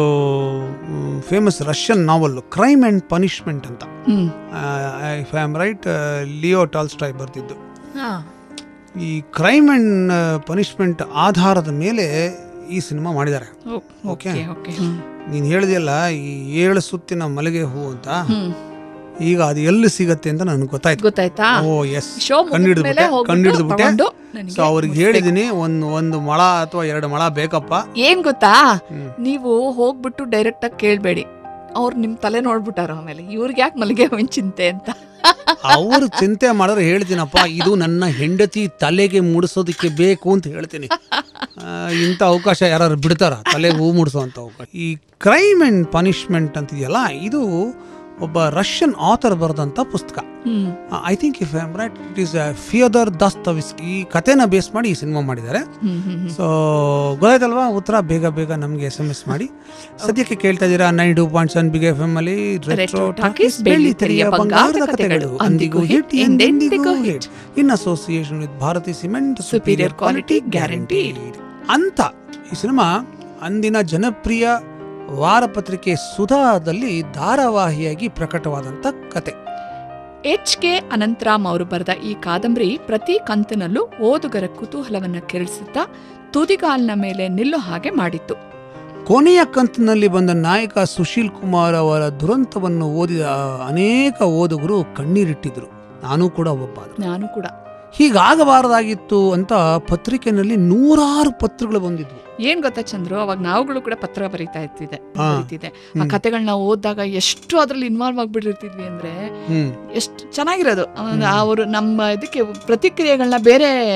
famous Russian novel crime and punishment ಅಂತ hmm if I am right Leo Tolstoy ಬರ್ತಿದ್ದು ಹಾ ಈ ಕ್ರೈಮ್ ಆ್ಯಂಡ್ ಪನಿಷ್ಮೆಂಟ್ ಆಧಾರದ ಮೇಲೆ ಈ ಸಿನಿಮಾ ಮಾಡಿದ್ದಾರೆ ಓಕೆ ಓಕೆ ಹ್ಮ್ ನೀನು ಹೇಳಿದೆಯಲ್ಲ ಈ ಏಳು ಸುತ್ತಿನ ಮಲ್ಲಿಗೆ ಹೂ ಅಂತ ಹ್ಮ್ ಈಗ ಅದು ಎಲ್ಲಿ ಸಿಗತ್ತೆ ಅಂತ ನನಗೆ ಗೊತ್ತಾಯ್ತು ಗೊತ್ತಾಯ್ತಾ ಓ ಎಸ್ ಶೋ ಕಂಡಿಡಿದ್ಬಿಟ್ಟೆ ಕಂಡಿಡಿದ್ಬಿಟ್ಟೆ ತಗೊಂಡು ಸೊ ನನಗೆ ಅವ್ರಿಗೆ ಹೇಳಿದೀನಿ ಒಂದು ಒಂದು ಮೊಳ ಅಥವಾ ಎರಡು ಮೊಳ ಬೇಕಪ್ಪ ಏನ್ ಗೊತ್ತಾ ಹ್ಮ್. ನೀವು ಹೋಗ್ಬಿಟ್ಟು ಡೈರೆಕ್ಟ್ ಆಗಿ ಕೇಳ್ಬೇಡಿ ಅವ್ರು ನಿಮ್ ತಲೆ ನೋಡ್ಬಿಟ್ಟಾರ ಆಮೇಲೆ ಇವ್ರಿಗೆ ಯಾಕೆ ಮಲ್ಲಿಗೆ ಹೂವಿನ ಚಿಂತೆ ಅಂತ ಅವರು ಚಿಂತೆ ಮಾಡಿದ್ರೆ ಹೇಳ್ತೀನಪ್ಪ ಇದು ನನ್ನ ಹೆಂಡತಿ ತಲೆಗೆ ಮೂಡಿಸೋದಕ್ಕೆ ಬೇಕು ಅಂತ ಹೇಳ್ತೀನಿ ಆ, ಇಂಥ ಅವಕಾಶ ಯಾರು ಬಿಡ್ತಾರ ತಲೆಗೆ ಹೂ ಮೂಡಿಸೋ ಅಂತ ಅವಕಾಶ ಈ ಕ್ರೈಮ್ ಅಂಡ್ ಪನಿಷ್ಮೆಂಟ್ ಅಂತಿದೆಯಲ್ಲ ಇದು ಒಬ್ಬ ರಷ್ಯನ್ ಆಥರ್ ಬರೆದಂಥ ಪುಸ್ತಕ hmm I think if I am right it is Fyodor Dostoevsky ಈ ಕಥೆನ ಬೇಸ್ ಮಾಡಿ ಈ ಸಿನಿಮಾ ಮಾಡಿದ್ದಾರೆ ಹ್ಮ್ ಹ್ಮ್ ಹ್ಮ್. ಸೊ ಗೊತ್ತಾಯ್ತಲ್ವಾ ಉತ್ತರ ಬೇಗ ಬೇಗ ನಮಗೆ ಎಸ್ ಎಮ್ ಎಸ್ ಮಾಡಿ ಸದ್ಯಕ್ಕೆ ಕೇಳ್ತಾ ಇದ್ದೀರಾ nine two point seven big F M ಅಲ್ಲಿ Retro ರೆಟ್ರೋ Talkies, ಟಾಕೀಸ್ ಬೆಳ್ಳಿ ತೆರೆಯ ಬಂಗಾರದ ಕಥೆಗಳು ಅಂದಿಗೂ ಹಿಟ್ ಎಂದೆಂದಿಗೂ hit in association with Bharathi cement superior quality guarantee ಅಂತ ಈ ಸಿನಿಮಾ ಅಂದಿನ ಜನಪ್ರಿಯ ವಾರಪತ್ರಿಕೆ ಸುಧಾದಲ್ಲಿ ಧಾರಾವಾಹಿಯಾಗಿ ಪ್ರಕಟವಾದಂಥ ಕತೆ ಎಚ್ ಕೆ ಅನಂತರಾಮ್ ಅವರು ಬರೆದ ಈ ಕಾದಂಬರಿ ಪ್ರತಿ ಕಂತಿನಲ್ಲೂ ಓದುಗರ ಕುತೂಹಲವನ್ನ ಕೆರಳಿಸುತ್ತಾ ತುದಿಗಾಲ್ನ ಮೇಲೆ ನಿಲ್ಲೋ ಹಾಗೆ ಮಾಡಿತ್ತು ಕೊನೆಯ ಕಂತಿನಲ್ಲಿ ಬಂದ ನಾಯಕ ಸುಶೀಲ್ ಕುಮಾರ್ ಅವರ ದುರಂತವನ್ನು ಓದಿದ ಅನೇಕ ಓದುಗರು ಕಣ್ಣೀರಿಟ್ಟಿದ್ರು ನಾನು ಕೂಡ ಒಬ್ಬ ಆದೆ. ನಾನು ಕೂಡ ಹೀಗಾಗಬಾರದಾಗಿತ್ತು ಅಂತ ಪತ್ರಿಕೆನಲ್ಲಿ ನೂರಾರು ಪತ್ರಗಳು ಬಂದಿದ್ವು ಏನ್ ಗೊತ್ತಾ ಚಂದ್ರು ಅವಾಗ ನಾವುಗಳು ಕೂಡ ಪತ್ರ ಬರೀತಾ ಇರ್ತಿದ್ದೆ ಹಾ. ಬರೀತಿದ್ದೆ ಆ ಹ್ಮ್. ಕತೆಗಳನ್ನ ಓದಿದಾಗ ಎಷ್ಟು ಅದ್ರಲ್ಲಿ ಇನ್ವಾಲ್ವ್ ಆಗ್ಬಿಟ್ಟಿರ್ತಿದ್ವಿ ಅಂದ್ರೆ ಹ್ಮ್ ಎಷ್ಟು ಚೆನ್ನಾಗಿರೋದು ಅವರು ನಮ್ಮ ಇದಕ್ಕೆ ಪ್ರತಿಕ್ರಿಯೆಗಳನ್ನ ಬೇರೆ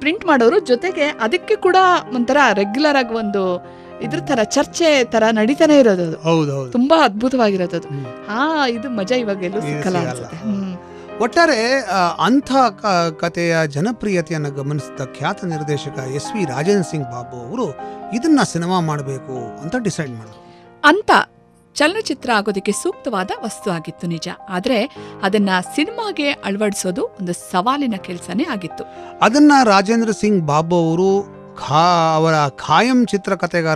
ಪ್ರಿಂಟ್ ಮಾಡೋರು ಜೊತೆಗೆ ಅದಕ್ಕೆ ಕೂಡ ಒಂಥರ ರೆಗ್ಯುಲರ್ ಆಗಿ ಒಂದು ಇದ್ರ ತರ ಚರ್ಚೆ ತರ ನಡೀತಾನೆ ಇರೋದು ಅದು ಹೌದು ಹೌದು ತುಂಬಾ ಅದ್ಭುತವಾಗಿರೋದು ಅದು ಹ್ಮ್. ಆ ಇದು ಮಜಾ ಇವಾಗ ಎಲ್ಲೂ ಇದು ಸಿಕ್ಕಲ್ಲ ಸಿಗಲ್ಲ. ಅನ್ಸುತ್ತೆ ಹ್ಮ್ ಒಟ್ಟಾರೆ ಆ, ಅಂಥ ಕ- ಕಥೆಯ ಜನಪ್ರಿಯತೆಯನ್ನು ಗಮನಿಸಿದ ಖ್ಯಾತ ನಿರ್ದೇಶಕ ಎಸ್ ವಿ ರಾಜೇಂದ್ರ ಸಿಂಗ್ ಬಾಬು ಅವರು ಇದನ್ನ ಸಿನಿಮಾ ಮಾಡಬೇಕು ಅಂತ ಡಿಸೈಡ್ ಮಾಡಿದ್ರು ಅಂತ ಚಲನಚಿತ್ರ ಆಗೋದಕ್ಕೆ ಸೂಕ್ತವಾದ ವಸ್ತು ಆಗಿತ್ತು ನಿಜ ಆದ್ರೆ ಅದನ್ನ ಸಿನಿಮಾಗೆ ಅಳವಡಿಸೋದು ಒಂದು ಸವಾಲಿನ ಕೆಲಸನೇ ಆಗಿತ್ತು ಅದನ್ನ ರಾಜೇಂದ್ರ ಸಿಂಗ್ ಬಾಬು ಅವರು ಖಾ ಅವರ ಖಾಯಂ ಚಿತ್ರಕಥೆಗಾರ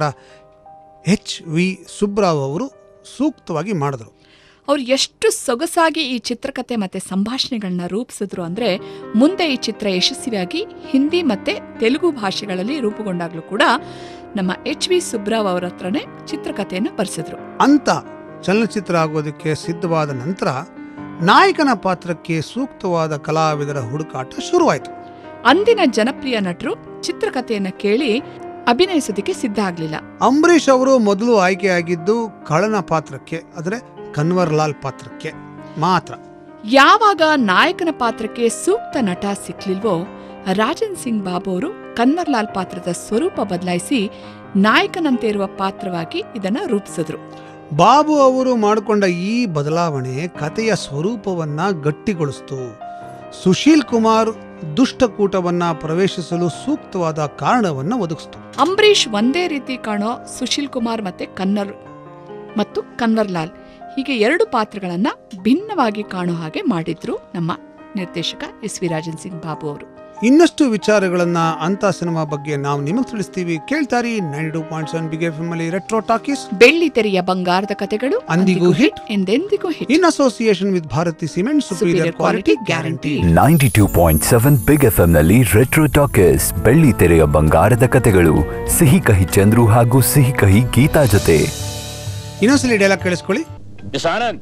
ಎಚ್ ವಿ ಸುಬ್ರಾವ್ ಅವರು ಸೂಕ್ತವಾಗಿ ಮಾಡಿದ್ರು ಅವ್ರು ಎಷ್ಟು ಸೊಗಸಾಗಿ ಈ ಚಿತ್ರಕಥೆ ಮತ್ತೆ ಸಂಭಾಷಣೆಗಳನ್ನ ರೂಪಿಸಿದ್ರು ಅಂದ್ರೆ ಮುಂದೆ ಈ ಚಿತ್ರ ಯಶಸ್ವಿಯಾಗಿ ಹಿಂದಿ ಮತ್ತೆ ತೆಲುಗು ಭಾಷೆಗಳಲ್ಲಿ ರೂಪುಗೊಂಡಾಗ್ಲೂ ಕೂಡ ನಮ್ಮ ಎಚ್ ವಿ ಸುಬ್ರಾವ್ ಅವರ ಹತ್ರನೇ ಚಿತ್ರಕಥೆಯನ್ನು ಬರೆಸಿದ್ರು ಅಂತ ಚಲನಚಿತ್ರ ಆಗೋದಕ್ಕೆ ಸಿದ್ಧವಾದ ನಂತರ ನಾಯಕನ ಪಾತ್ರಕ್ಕೆ ಸೂಕ್ತವಾದ ಕಲಾವಿದರ ಹುಡುಕಾಟ ಶುರುವಾಯಿತು ಅಂದಿನ ಜನಪ್ರಿಯ ನಟರು ಚಿತ್ರಕಥೆಯನ್ನ ಕೇಳಿ ಅಭಿನಯಿಸೋದಕ್ಕೆ ಸಿದ್ಧ ಆಗ್ಲಿಲ್ಲ ಅಂಬರೀಷ್ ಅವರು ಮೊದಲು ಆಯ್ಕೆಯಾಗಿದ್ದು ಕಳನ ಪಾತ್ರಕ್ಕೆ ಅಂದರೆ ಕನ್ವರ್ ಲಾಲ್ ಪಾತ್ರಕ್ಕೆ ಮಾತ್ರ ಯಾವಾಗ ನಾಯಕನ ಪಾತ್ರಕ್ಕೆ ಸೂಕ್ತ ನಟ ಸಿಕ್ಲಿಲ್ವೋ ರಾಜನ್ ಸಿಂಗ್ ಬಾಬು ಅವರು ಕನ್ವರ್ಲಾಲ್ ಪಾತ್ರದ ಸ್ವರೂಪ ಬದಲಾಯಿಸಿ ನಾಯಕನಂತೆ ಇರುವ ಪಾತ್ರವಾಗಿ ಇದನ್ನ ರೂಪಿಸಿದ್ರು ಬಾಬು ಅವರು ಮಾಡಿಕೊಂಡ ಈ ಬದಲಾವಣೆ ಕಥೆಯ ಸ್ವರೂಪವನ್ನ ಗಟ್ಟಿಗೊಳಿಸಿತು ಸುಶೀಲ್ ಕುಮಾರ್ ದುಷ್ಟಕೂಟವನ್ನ ಪ್ರವೇಶಿಸಲು ಸೂಕ್ತವಾದ ಕಾರಣವನ್ನ ಒದಗಿಸಿತು ಅಂಬರೀಷ್ ಒಂದೇ ರೀತಿ ಕಾಣೋ ಸುಶೀಲ್ ಕುಮಾರ್ ಮತ್ತೆ ಕನ್ನರ್ ಮತ್ತು ಕನ್ವರ್ಲಾಲ್ ಹೀಗೆ ಎರಡು ಪಾತ್ರಗಳನ್ನ ಭಿನ್ನವಾಗಿ ಕಾಣೋ ಹಾಗೆ ಮಾಡಿದ್ರು ನಮ್ಮ ನಿರ್ದೇಶಕ ಎಸ್ ವಿ ರಾಜನ್ ಸಿಂಗ್ ಬಾಬು ಅವರು ಇನ್ನಷ್ಟು ವಿಚಾರಗಳನ್ನ ಅಂತ ಸಿನಿಮಾ ಬಗ್ಗೆ ನಾವು ನಿಮಗೆ ತಿಳಿಸ್ತೀವಿ ಕೇಳ್ತಾರಿ nine two point seven big F ಅಲ್ಲಿ ರೆಟ್ರೋ ಟಾಕೀಸ್ ಬೆಳ್ಳಿ ತೆರೆಯ ಬಂಗಾರದ ಕಥೆಗಳು ಅಂದಿಗೂ hit, ಎಂದೆಂದಿಗೂ hit in association with Bharathi cement superior quality guarantee ninety two point seven big F ನಲ್ಲಿ ರೆಟ್ರೋ ಟಾಕೀಸ್ ಬೆಳ್ಳಿ ತೆರೆಯ ಬಂಗಾರದ ಕತೆಗಳು ಸಿಹಿ ಕಹಿ ಚಂದ್ರು ಹಾಗೂ ಸಿಹಿ ಕಹಿ ಗೀತಾ ಜೊತೆ ಇನ್ನೊಂದ್ಸಲಿ ಡೈಲಾಗ್ ಕೇಳಿಸ್ಕೊಳ್ಳಿ ಎಸ್ ಆನಂದ್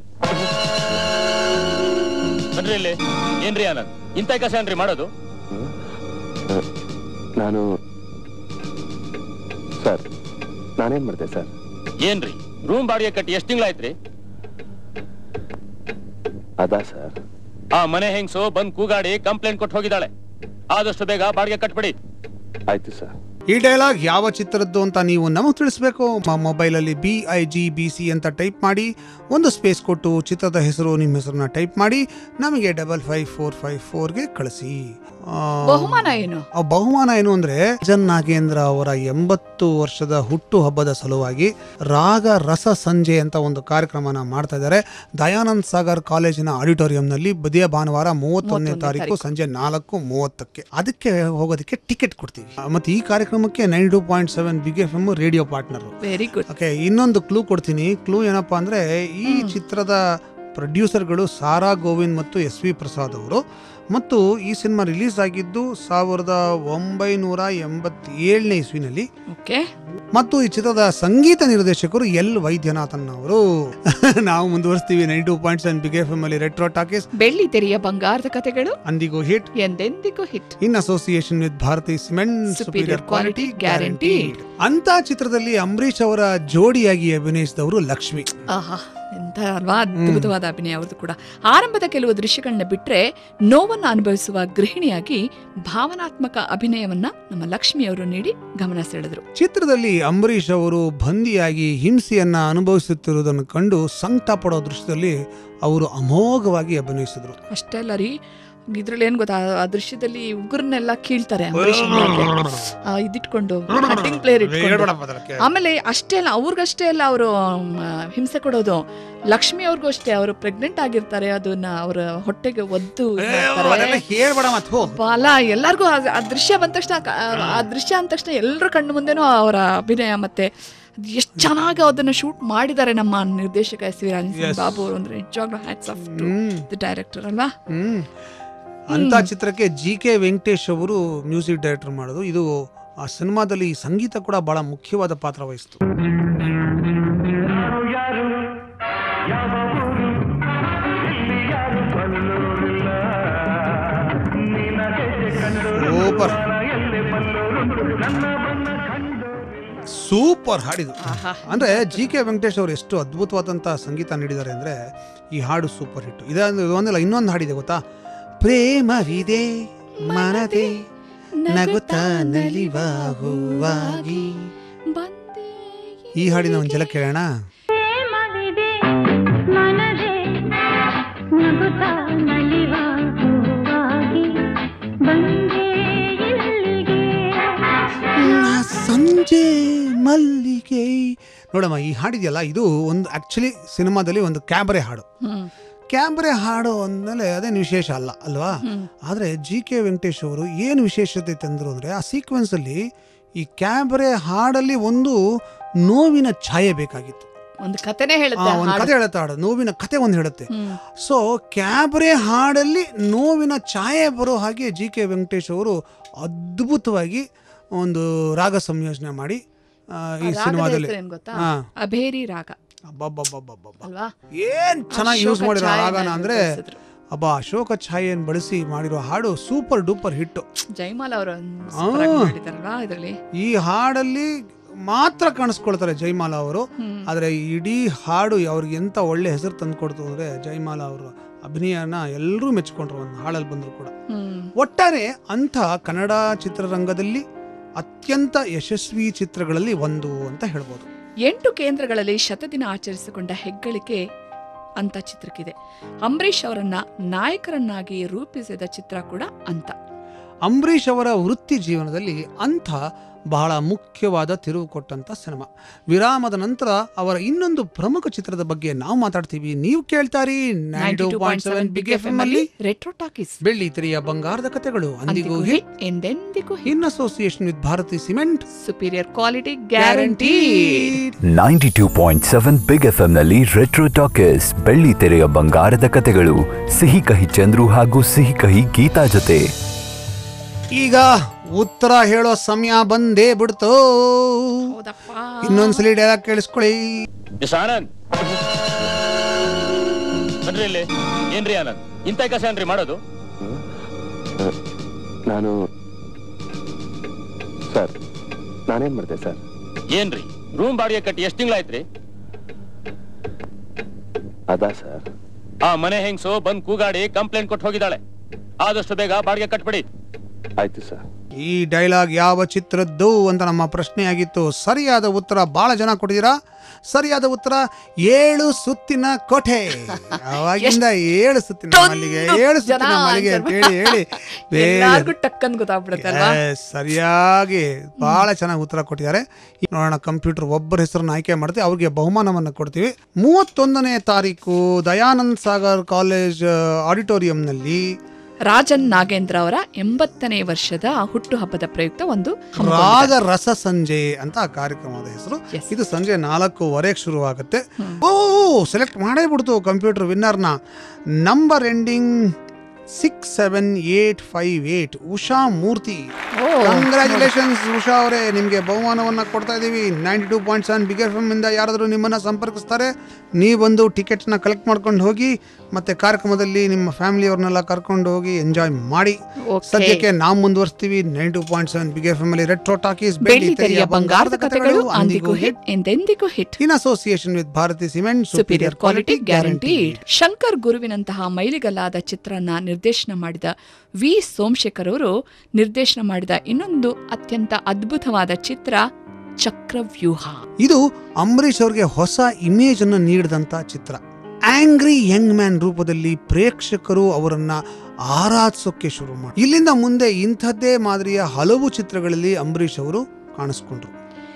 ಬನ್ರಿ ಇಲ್ಲಿ ಏನ್ರಿ ಆನಂದ್ ಇಂಥ ಕೆಲಸ ಏನ್ರಿ ಮಾಡೋದು ನಾನು ಸರ್ ನಾನೇನ್ ಮಾಡಿದೆ ಸರ್ ಏನ್ರಿ ರೂಮ್ ಬಾಡಿಗೆ ಕಟ್ಟಿ ಎಷ್ಟ್ ತಿಂಗಳಾಯ್ತ್ರಿ ಅದಾ ಸರ್ ಆ ಮನೆ ಹೆಂಗ್ಸು ಬಂದ್ ಕೂಗಾಡಿ ಕಂಪ್ಲೇಂಟ್ ಕೊಟ್ಟು ಹೋಗಿದ್ದಾಳೆ ಆದಷ್ಟು ಬೇಗ ಬಾಡಿಗೆ ಕಟ್ಬಿಡಿ ಆಯ್ತು ಸರ್ ಈ ಡೈಲಾಗ್ ಯಾವ ಚಿತ್ರದ್ದು ಅಂತ ನೀವು ನಮಗೆ ತಿಳಿಸ್ಬೇಕು ಮೊಬೈಲ್ ಅಲ್ಲಿ B I G B C ಅಂತ ಟೈಪ್ ಮಾಡಿ ಒಂದು ಸ್ಪೇಸ್ ಕೊಟ್ಟು ಚಿತ್ರದ ಹೆಸರು ನಿಮ್ಮ ಹೆಸರನ್ನ ಟೈಪ್ ಮಾಡಿ ನಮಗೆ ಡಬಲ್ ಫೈವ್ ಫೋರ್ ಫೈವ್ ಫೋರ್ಗೆ ಕಳಿಸಿ ಆ, ಬಹುಮಾನ ಏನು ಆ ಬಹುಮಾನ ಏನು ಅಂದ್ರೆ ಜನ್ ನಾಗೇಂದ್ರ ಅವರ ಎಂಬತ್ತು ವರ್ಷದ ಹುಟ್ಟು ಹಬ್ಬದ ಸಲುವಾಗಿ ರಾಗ ರಸ ಸಂಜೆ ಅಂತ ಒಂದು ಕಾರ್ಯಕ್ರಮನ ಮಾಡ್ತಾ ಇದ್ದಾರೆ ದಯಾನಂದ್ ಸಾಗರ್ ಕಾಲೇಜಿನ ಆಡಿಟೋರಿಯಂನಲ್ಲಿ ಬದಿಯ ಭಾನುವಾರ ಮೂವತ್ತೊಂದನೇ ಮೂವತ್ತೊಂದನೇ ತಾರೀಕು ತಾರೀಕು. ಸಂಜೆ ನಾಲ್ಕು ಮೂವತ್ತಕ್ಕೆ ಅದಕ್ಕೆ ಹೋಗೋದಕ್ಕೆ ಟಿಕೆಟ್ ಕೊಡ್ತೀವಿ ಆ, ಮತ್ತೆ ಈ ಕಾರ್ಯಕ್ರಮಕ್ಕೆ nine two point seven big F M radio partner very good okay ಇನ್ನೊಂದು ಕ್ಲೂ ಕೊಡ್ತೀನಿ ಕ್ಲೂ ಏನಪ್ಪಾ ಅಂದ್ರೆ ಈ ಚಿತ್ರದ ಪ್ರೊಡ್ಯೂಸರ್ಗಳು ಸಾರಾ ಗೋವಿಂದ್ ಮತ್ತು ಎಸ್ ವಿ ಪ್ರಸಾದ್ ಅವರು ಮತ್ತು ಈ ಸಿನಿಮಾ ರಿಲೀಸ್ ಆಗಿದ್ದು ಸಾವಿರದ ಒಂಬೈನೂರ ಎಂಬತ್ತೇಳನೇ ಇಸ್ವಿನಲ್ಲಿ ಓಕೆ ಮತ್ತು ಈ ಚಿತ್ರದ ಸಂಗೀತ ನಿರ್ದೇಶಕರು ಎಲ್ ವೈದ್ಯನಾಥನ್ ಅವರು ನಾವು ಮುಂದುವರಿಸ್ತೀವಿ nine two point seven big F M ಅಲ್ಲಿ ರೆಟ್ರೋ ಟಾಕೀಸ್ ಬೆಳ್ಳಿ ತೆರೆಯ ಬಂಗಾರದ ಕಥೆಗಳು ಅಂದಿಗೂ ಹಿಟ್ ಎಂದೆಂದಿಗೂ hit in association with Bharathi cement Superior superior quality quality guarantee ಅಂತ ಚಿತ್ರದಲ್ಲಿ ಅಂಬರೀಷ್ ಅವರ ಜೋಡಿಯಾಗಿ ಅಭಿನಯಿಸಿದವರು ಲಕ್ಷ್ಮಿ ಆಹಾ ಎಂತ ಅಲ್ವಾ ಅದ್ಭುತವಾದ ಅಭಿನಯ ಅವ್ರದ್ದು ಕೂಡ ಆರಂಭದ ಕೆಲವು ದೃಶ್ಯಗಳನ್ನ ಬಿಟ್ರೆ ನೋವನ್ನ ಅನುಭವಿಸುವ ಗೃಹಿಣಿಯಾಗಿ ಭಾವನಾತ್ಮಕ ಅಭಿನಯವನ್ನ ನಮ್ಮ ಲಕ್ಷ್ಮಿಯವರು ನೀಡಿ ಗಮನ ಸೆಳೆದ್ರು ಚಿತ್ರದಲ್ಲಿ ಅಂಬರೀಷ್ ಅವರು ಬಂದಿಯಾಗಿ ಹಿಂಸೆಯನ್ನ ಅನುಭವಿಸುತ್ತಿರುವುದನ್ನು ಕಂಡು ಸಂಕಟ ಪಡೋ ದೃಶ್ಯದಲ್ಲಿ ಅವರು ಅಮೋಘವಾಗಿ ಅಭಿನಯಿಸಿದ್ರು ಅಷ್ಟೇ ಅಲ್ಲ ರೀ ಇದ್ರಲ್ಲಿ ಏನ್ ಗೊತ್ತಾ ಆ ದೃಶ್ಯದಲ್ಲಿ ಉಗುರನ್ನೆಲ್ಲ ಕೀಳ್ತಾರೆ ಅಂಬರೀಷನ್ ಅವ್ರಿಗೆ. ಆ, ಇದಿಟ್ಕೊಂಡು ಕಟ್ಟಿಂಗ್ ಪ್ಲೇಯರ್ ಇಟ್ಕೊಂಡು ಆಮೇಲೆ ಅಷ್ಟೇ ಅಲ್ಲ ಅವ್ರಿಗಷ್ಟೇ ಅಲ್ಲ ಅವರು ಹಿಂಸೆ ಕೊಡೋದು ಲಕ್ಷ್ಮಿ ಅವ್ರಿಗೂ ಅಷ್ಟೇ ಅವರು ಪ್ರೆಗ್ನೆಂಟ್ ಆಗಿರ್ತಾರೆ ಅದನ್ನ ಅವರ ಹೊಟ್ಟೆಗೆ ಒದ್ದು ಇದ್ ಮಾಡ್ತಾರೆ. ಹೇಳ್ಬೇಡ ಮತ್ ಹೋ ಅಲ್ಲ ಎಲ್ಲರಿಗೂ ಆ ದೃಶ್ಯ ಬಂದ ತಕ್ಷಣ ಕ- ಆ ದೃಶ್ಯ ಅಂದ ತಕ್ಷಣ ಎಲ್ಲರ ಕಣ್ಣು ಮುಂದೆನೂ ಅವರ ಅಭಿನಯ ಮತ್ತೆ ಎಷ್ಟು ಚೆನ್ನಾಗಿ ಅದನ್ನ ಶೂಟ್ ಮಾಡಿದ್ದಾರೆ ನಮ್ಮ ನಿರ್ದೇಶಕ S V Rajan Singh Yes. Babu ಅವರು ಅಂದ್ರೆ ನಿಜವಾಗ್ಲೂ hats off to hmm. The director ಅಲ್ವಾ ಹ್ಮ್ ಅಂತ ಚಿತ್ರಕ್ಕೆ ಜಿ ಕೆ ವೆಂಕಟೇಶ್ ಅವರು ಮ್ಯೂಸಿಕ್ ಡೈರೆಕ್ಟರ್ ಮಾಡೋದು ಇದು ಆ ಸಿನಿಮಾದಲ್ಲಿ ಸಂಗೀತ ಕೂಡ ಬಹಳ ಮುಖ್ಯವಾದ ಪಾತ್ರ ವಹಿಸ್ತು ಸೂಪರ್ ಸೂಪರ್ ಹಾಡಿದು ಆಹಾ. ಅಂದ್ರೆ ಜಿ ಕೆ ವೆಂಕಟೇಶ್ ಅವರು ಎಷ್ಟು ಅದ್ಭುತವಾದಂತ ಸಂಗೀತ ನೀಡಿದ್ದಾರೆ ಅಂದ್ರೆ ಈ ಹಾಡು ಸೂಪರ್ ಹಿಟ್ ಇದೊಂದು ಒಂದಿಲ್ಲ ಇನ್ನೊಂದು ಹಾಡಿದೆ ಗೊತ್ತಾ ಪ್ರೇಮವಿದೆ ಮನದೆ ನಗುತ್ತಾ ನಲಿವ ಹೂವಾಗಿ ಬಂದೆ ಈ ಹಾಡಿನ ಒಂದು ಜಲ ಕೇಳೋಣ ಪ್ರೇಮವಿದೆ ಮನದೇ ನಗುತ್ತಾ ನಲಿವ ಹೂವಾಗಿ ಬಂದೆ ಇಲ್ಲಿಗೆ ಸಂಜೆ ಮಲ್ಲಿಗೆ ನೋಡಮ್ಮ ಈ ಹಾಡಿದೆಯಲ್ಲ ಇದು ಒಂದು ಆಕ್ಚುಲಿ ಸಿನಿಮಾದಲ್ಲಿ ಒಂದು ಕ್ಯಾಬರೆ ಹಾಡು ಹ್ಮ್ ಕ್ಯಾಬರೆ ಹಾಡು ಅಂದಮೇಲೆ ಅದೇನು ವಿಶೇಷ ಅಲ್ಲ ಅಲ್ವಾ ಹ್ಮ್. ಆದರೆ ಜಿ ಕೆ ವೆಂಕಟೇಶ್ ಅವರು ಏನು ವಿಶೇಷತೆ ತಂದರು ಅಂದರೆ ಆ ಸೀಕ್ವೆನ್ಸಲ್ಲಿ ಈ ಕ್ಯಾಬರೆ ಹಾಡಲ್ಲಿ ಒಂದು ನೋವಿನ ಛಾಯೆ ಬೇಕಾಗಿತ್ತು ಒಂದು ಕಥೆನೇ ಆ, ಹೇಳುತ್ತೆ ಆ ಒಂದು ಹಾಡು. ಕತೆ ಹೇಳುತ್ತೆ ಹಾಡು ನೋವಿನ ಕತೆ ಒಂದು ಹೇಳುತ್ತೆ ಹ್ಮ್. ಸೊ ಕ್ಯಾಬ್ರೆ ಹಾಡಲ್ಲಿ ನೋವಿನ ಛಾಯೆ ಬರೋ ಹಾಗೆ ಜಿ ಕೆ ವೆಂಕಟೇಶ್ ಅವರು ಅದ್ಭುತವಾಗಿ ಒಂದು ರಾಗ ಸಂಯೋಜನೆ ಮಾಡಿ ಆ, ಈ ಆ ರಾಗದ ಸಿನಿಮಾದಲ್ಲಿ ಹೆಸರೇನ್ ಗೊತ್ತಾ ಹಾ. ಅಭೇರಿ ರಾಗ ಅಬ್ಬಬ್ಬಬ್ಬಬ್ಬಬ್ಬ. ಅಲ್ವಾ ಏನ್ ಚೆನ್ನಾಗಿ ಯೂಸ್ ಅಶೋಕ ಮಾಡಿರೋ ಛಾಯೆನ ರಾಗನ ಅಂದ್ರೆ ಬಳಸಿದ್ರು. ಅಬ್ಬ ಅಶೋಕ ಛಾಯೆಯನ್ನು ಬಳಸಿ ಮಾಡಿರೋ ಹಾಡು ಸೂಪರ್ ಡೂಪರ್ ಹಿಟ್ಟು ಜೈಮಾಲ್ ಅವರು ಆ. ಮಾಡಿದಾರಲ್ವಾ ಇದರಲ್ಲಿ ಈ ಹಾಡಲ್ಲಿ ಮಾತ್ರ ಕಾಣಿಸ್ಕೊಳ್ತಾರೆ ಜೈಮಾಲಾ ಅವರು ಹ್ಮ್. ಆದರೆ ಇಡೀ ಹಾಡು ಅವ್ರಿಗೆ ಎಂತ ಒಳ್ಳೆ ಹೆಸರು ತಂದು ಕೊಡ್ತು ಅಂದರೆ ಜೈಮಾಲಾ ಅವರ ಅಭಿನಯನ ಎಲ್ಲರೂ ಮೆಚ್ಕೊಂಡ್ರು ಒಂದು ಹಾಡಲ್ಲಿ ಬಂದರು ಕೂಡ ಹ್ಮ್. ಒಟ್ಟಾರೆ ಅಂಥ ಕನ್ನಡ ಚಿತ್ರರಂಗದಲ್ಲಿ ಅತ್ಯಂತ ಯಶಸ್ವಿ ಚಿತ್ರಗಳಲ್ಲಿ ಒಂದು ಅಂತ ಹೇಳ್ಬೋದು ಎಂಟು ಕೇಂದ್ರಗಳಲ್ಲಿ ಶತದಿನ ಆಚರಿಸಿಕೊಂಡ ಹೆಗ್ಗಳಿಕೆ ಅಂತ ಚಿತ್ರಕ್ಕಿದೆ ಅಂಬರೀಷ್ ಅವರನ್ನ ನಾಯಕರನ್ನಾಗಿ ರೂಪಿಸಿದ ಚಿತ್ರ ಕೂಡ ಅಂತ ಅಂಬರೀಷ್ ಅವರ ವೃತ್ತಿ ಜೀವನದಲ್ಲಿ ಅಂಥ ಬಹಳ ಮುಖ್ಯವಾದ ತಿರುವು ಕೊಟ್ಟಂತ ಸಿನಿಮಾ ವಿರಾಮದ ನಂತರ ಅವರ ಇನ್ನೊಂದು ಪ್ರಮುಖ ಚಿತ್ರದ ಬಗ್ಗೆ ನಾವು ಮಾತಾಡ್ತೀವಿ ನೀವು ಕೇಳ್ತಾರಿ ninety point seven big F M ಅಲ್ಲಿ ರೆಟ್ರೋ ಟಾಕೀಸ್ ಬೆಳ್ಳಿ ತೆರೆಯ ಬಂಗಾರದ ಕಥೆಗಳು ಅಂದಿಗೂ ಹಿಟ್ ಎಂದೆಂದಿಗೂ in association with Bharathi cement superior quality guarantee guarantee ninety two point seven big F ಎಂನಲ್ಲಿ ರೆಟ್ರೋ ಟಾಕೀಸ್ ಬೆಳ್ಳಿ ತೆರೆಯ ಬಂಗಾರದ ಕಥೆಗಳು ಸಿಹಿ ಕಹಿ ಚಂದ್ರು ಹಾಗೂ ಸಿಹಿ ಕಹಿ ಗೀತಾ ಜೊತೆ ಈಗ ಉತ್ತರ ಹೇಳೋ ಸಮಯ ಬಂದೇ ಬಿಡ್ತು ಹೌದಪ್ಪ ಇನ್ನೊಂದ್ಸಲಿ ಡೈಲಾಗ್ ಕೇಳಿಸ್ಕೊಳ್ಳಿ ಎಸ್ ಆನಂದ್ ಬನ್ರಿ ಇಲ್ಲಿ ಏನ್ರಿ ಆನಂದ್ ಇಂಥ ಕೆಲಸ ಏನ್ರಿ ಮಾಡೋದು ನಾನು ಸರ್ ನಾನೇನ್ ಮಾಡಿದೆ ಸರ್ ಏನ್ರಿ ರೂಮ್ ಬಾಡಿಗೆ ಕಟ್ಟಿ ಎಷ್ಟ್ ತಿಂಗಳಾಯ್ತ್ರಿ ಅದಾ ಸರ್ ಆ ಮನೆ ಹೆಂಗ್ಸು ಬಂದ್ ಕೂಗಾಡಿ ಕಂಪ್ಲೇಂಟ್ ಕೊಟ್ಟು ಹೋಗಿದ್ದಾಳೆ ಆದಷ್ಟು ಬೇಗ ಬಾಡಿಗೆ ಕಟ್ಬಿಡಿ ಆಯ್ತು ಸರ್ ಈ ಡೈಲಾಗ್ ಯಾವ ಚಿತ್ರದ್ದು ಅಂತ ನಮ್ಮ ಪ್ರಶ್ನೆ ಆಗಿತ್ತು ಸರಿಯಾದ ಉತ್ತರ ಬಹಳ ಜನ ಕೊಟ್ಟಿದ್ದೀರಾ ಸರಿಯಾದ ಉತ್ತರ ಏಳು ಸುತ್ತಿನ ಕೋಟೆ ಅವಾಗಿಂದ ಏಳು ಸುತ್ತಿನ ಮಲ್ಲಿಗೆ ಏಳು ಸುತ್ತಿನ ಜನ ಮಲ್ಲಿಗೆ ಅಂತ answer ಹೇಳಿ ಹೇಳಿ ಬೇರೆ ಎಲ್ಲಾರ್ಗು ಟಕ್ಕನ್ ಗೊತ್ತಾಗ್ಬಿಡುತ್ತೆ ಅಲ್ವಾ Yes, ಸರಿಯಾಗಿ ಬಹಳ ಚೆನ್ನಾಗಿ ಉತ್ತರ ಕೊಟ್ಟಿದ್ದಾರೆ ಈಗ ನೋಡೋಣ ಕಂಪ್ಯೂಟರ್ ಒಬ್ಬರ ಹೆಸರನ್ನ ಆಯ್ಕೆ ಮಾಡ್ತೀವಿ ಅವ್ರಿಗೆ ಬಹುಮಾನವನ್ನು ಕೊಡ್ತೀವಿ ಮೂವತ್ತೊಂದನೇ ತಾರೀಕು ದಯಾನಂದ್ ಸಾಗರ್ ಕಾಲೇಜ್ ಆಡಿಟೋರಿಯಂನಲ್ಲಿ ರಾಜನ್ ನಾಗೇಂದ್ರ ಅವರ ಎಂಬತ್ತನೇ ವರ್ಷದ ಹುಟ್ಟುಹಬ್ಬದ ಪ್ರಯುಕ್ತ ಒಂದು ಹಮ್ಮಿಕೊಂಡಿದ್ದಾರೆ. ರಾಗ ರಸ ಸಂಜೆ ಅಂತ ಆ ಕಾರ್ಯಕ್ರಮದ ಹೆಸರು Yes. ಇದು ಸಂಜೆ ನಾಲ್ಕೂವರೆಗೆ ಶುರು ಆಗುತ್ತೆ ಓ ಸೆಲೆಕ್ಟ್ ಮಾಡೇ ಬಿಡ್ತು ಕಂಪ್ಯೂಟರ್ ವಿನ್ನರ್ನ number ending six seven eight five eight Usha Murthy oh, congratulations Usha ಅವರೇ ನಿಮಗೆ ಬಹುಮಾನವನ್ನ ಕೊಡ್ತಾ ಇದ್ದೀವಿ ninety two point seven big F ಇಂದ ಯಾರಾದರೂ ನಿಮ್ಮನ್ನ ಸಂಪರ್ಕಿಸ್ತಾರೆ ನೀವು ಬಂದು ಟಿಕೆಟ್ನ ಕಲೆಕ್ಟ್ ಮಾಡ್ಕೊಂಡು ಹೋಗಿ ಮತ್ತೆ ಕಾರ್ಯಕ್ರಮದಲ್ಲಿ ನಿಮ್ಮ ಫ್ಯಾಮಿಲಿಯವ್ರನ್ನೆಲ್ಲ ಕರ್ಕೊಂಡು ಹೋಗಿ ಎಂಜಾಯ್ ಮಾಡಿ Okay. ಸದ್ಯಕ್ಕೆ ನಾವು ಮುಂದುವರಿಸ್ತೀವಿ ninety two point seven big F ಅಲ್ಲಿ ರೆಟ್ರೋ ಟಾಕೀಸ್ ಬೆಳ್ಳಿ ತೆರೆಯ ಬಂಗಾರದ ಕಥೆಗಳು ಅಂದಿಗೂ ಹಿಟ್ ಎಂದೆಂದಿಗೂ hit in association with Bharathi cement superior quality guarantee Shankar ಗುರುವಿನಂತಹ ಮೈಲಿಗಲ್ಲಾದ ಚಿತ್ರನ ನಿರ್ದೇಶನ ಮಾಡಿದ ವಿ ಸೋಮಶೇಖರ್ ಅವರು ನಿರ್ದೇಶನ ಮಾಡಿದ ಇನ್ನೊಂದು ಅತ್ಯಂತ ಅದ್ಭುತವಾದ ಚಿತ್ರ ಚಕ್ರವ್ಯೂಹ ಇದು ಅಂಬರೀಷ್ ಅವ್ರಿಗೆ ಹೊಸ ಇಮೇಜ್ ಅನ್ನು ನೀಡಿದಂತ ಚಿತ್ರ ಆಂಗ್ರಿ ಯಂಗ್ ಮ್ಯಾನ್ ರೂಪದಲ್ಲಿ ಪ್ರೇಕ್ಷಕರು ಅವರನ್ನ ಆರಾಧಿಸೋಕೆ ಶುರು ಮಾಡಿ ಇಲ್ಲಿಂದ ಮುಂದೆ ಇಂಥದ್ದೇ ಮಾದರಿಯ ಹಲವು ಚಿತ್ರಗಳಲ್ಲಿ ಅಂಬರೀಷ್ ಅವರು ಕಾಣಿಸ್ಕೊಂಡ್ರು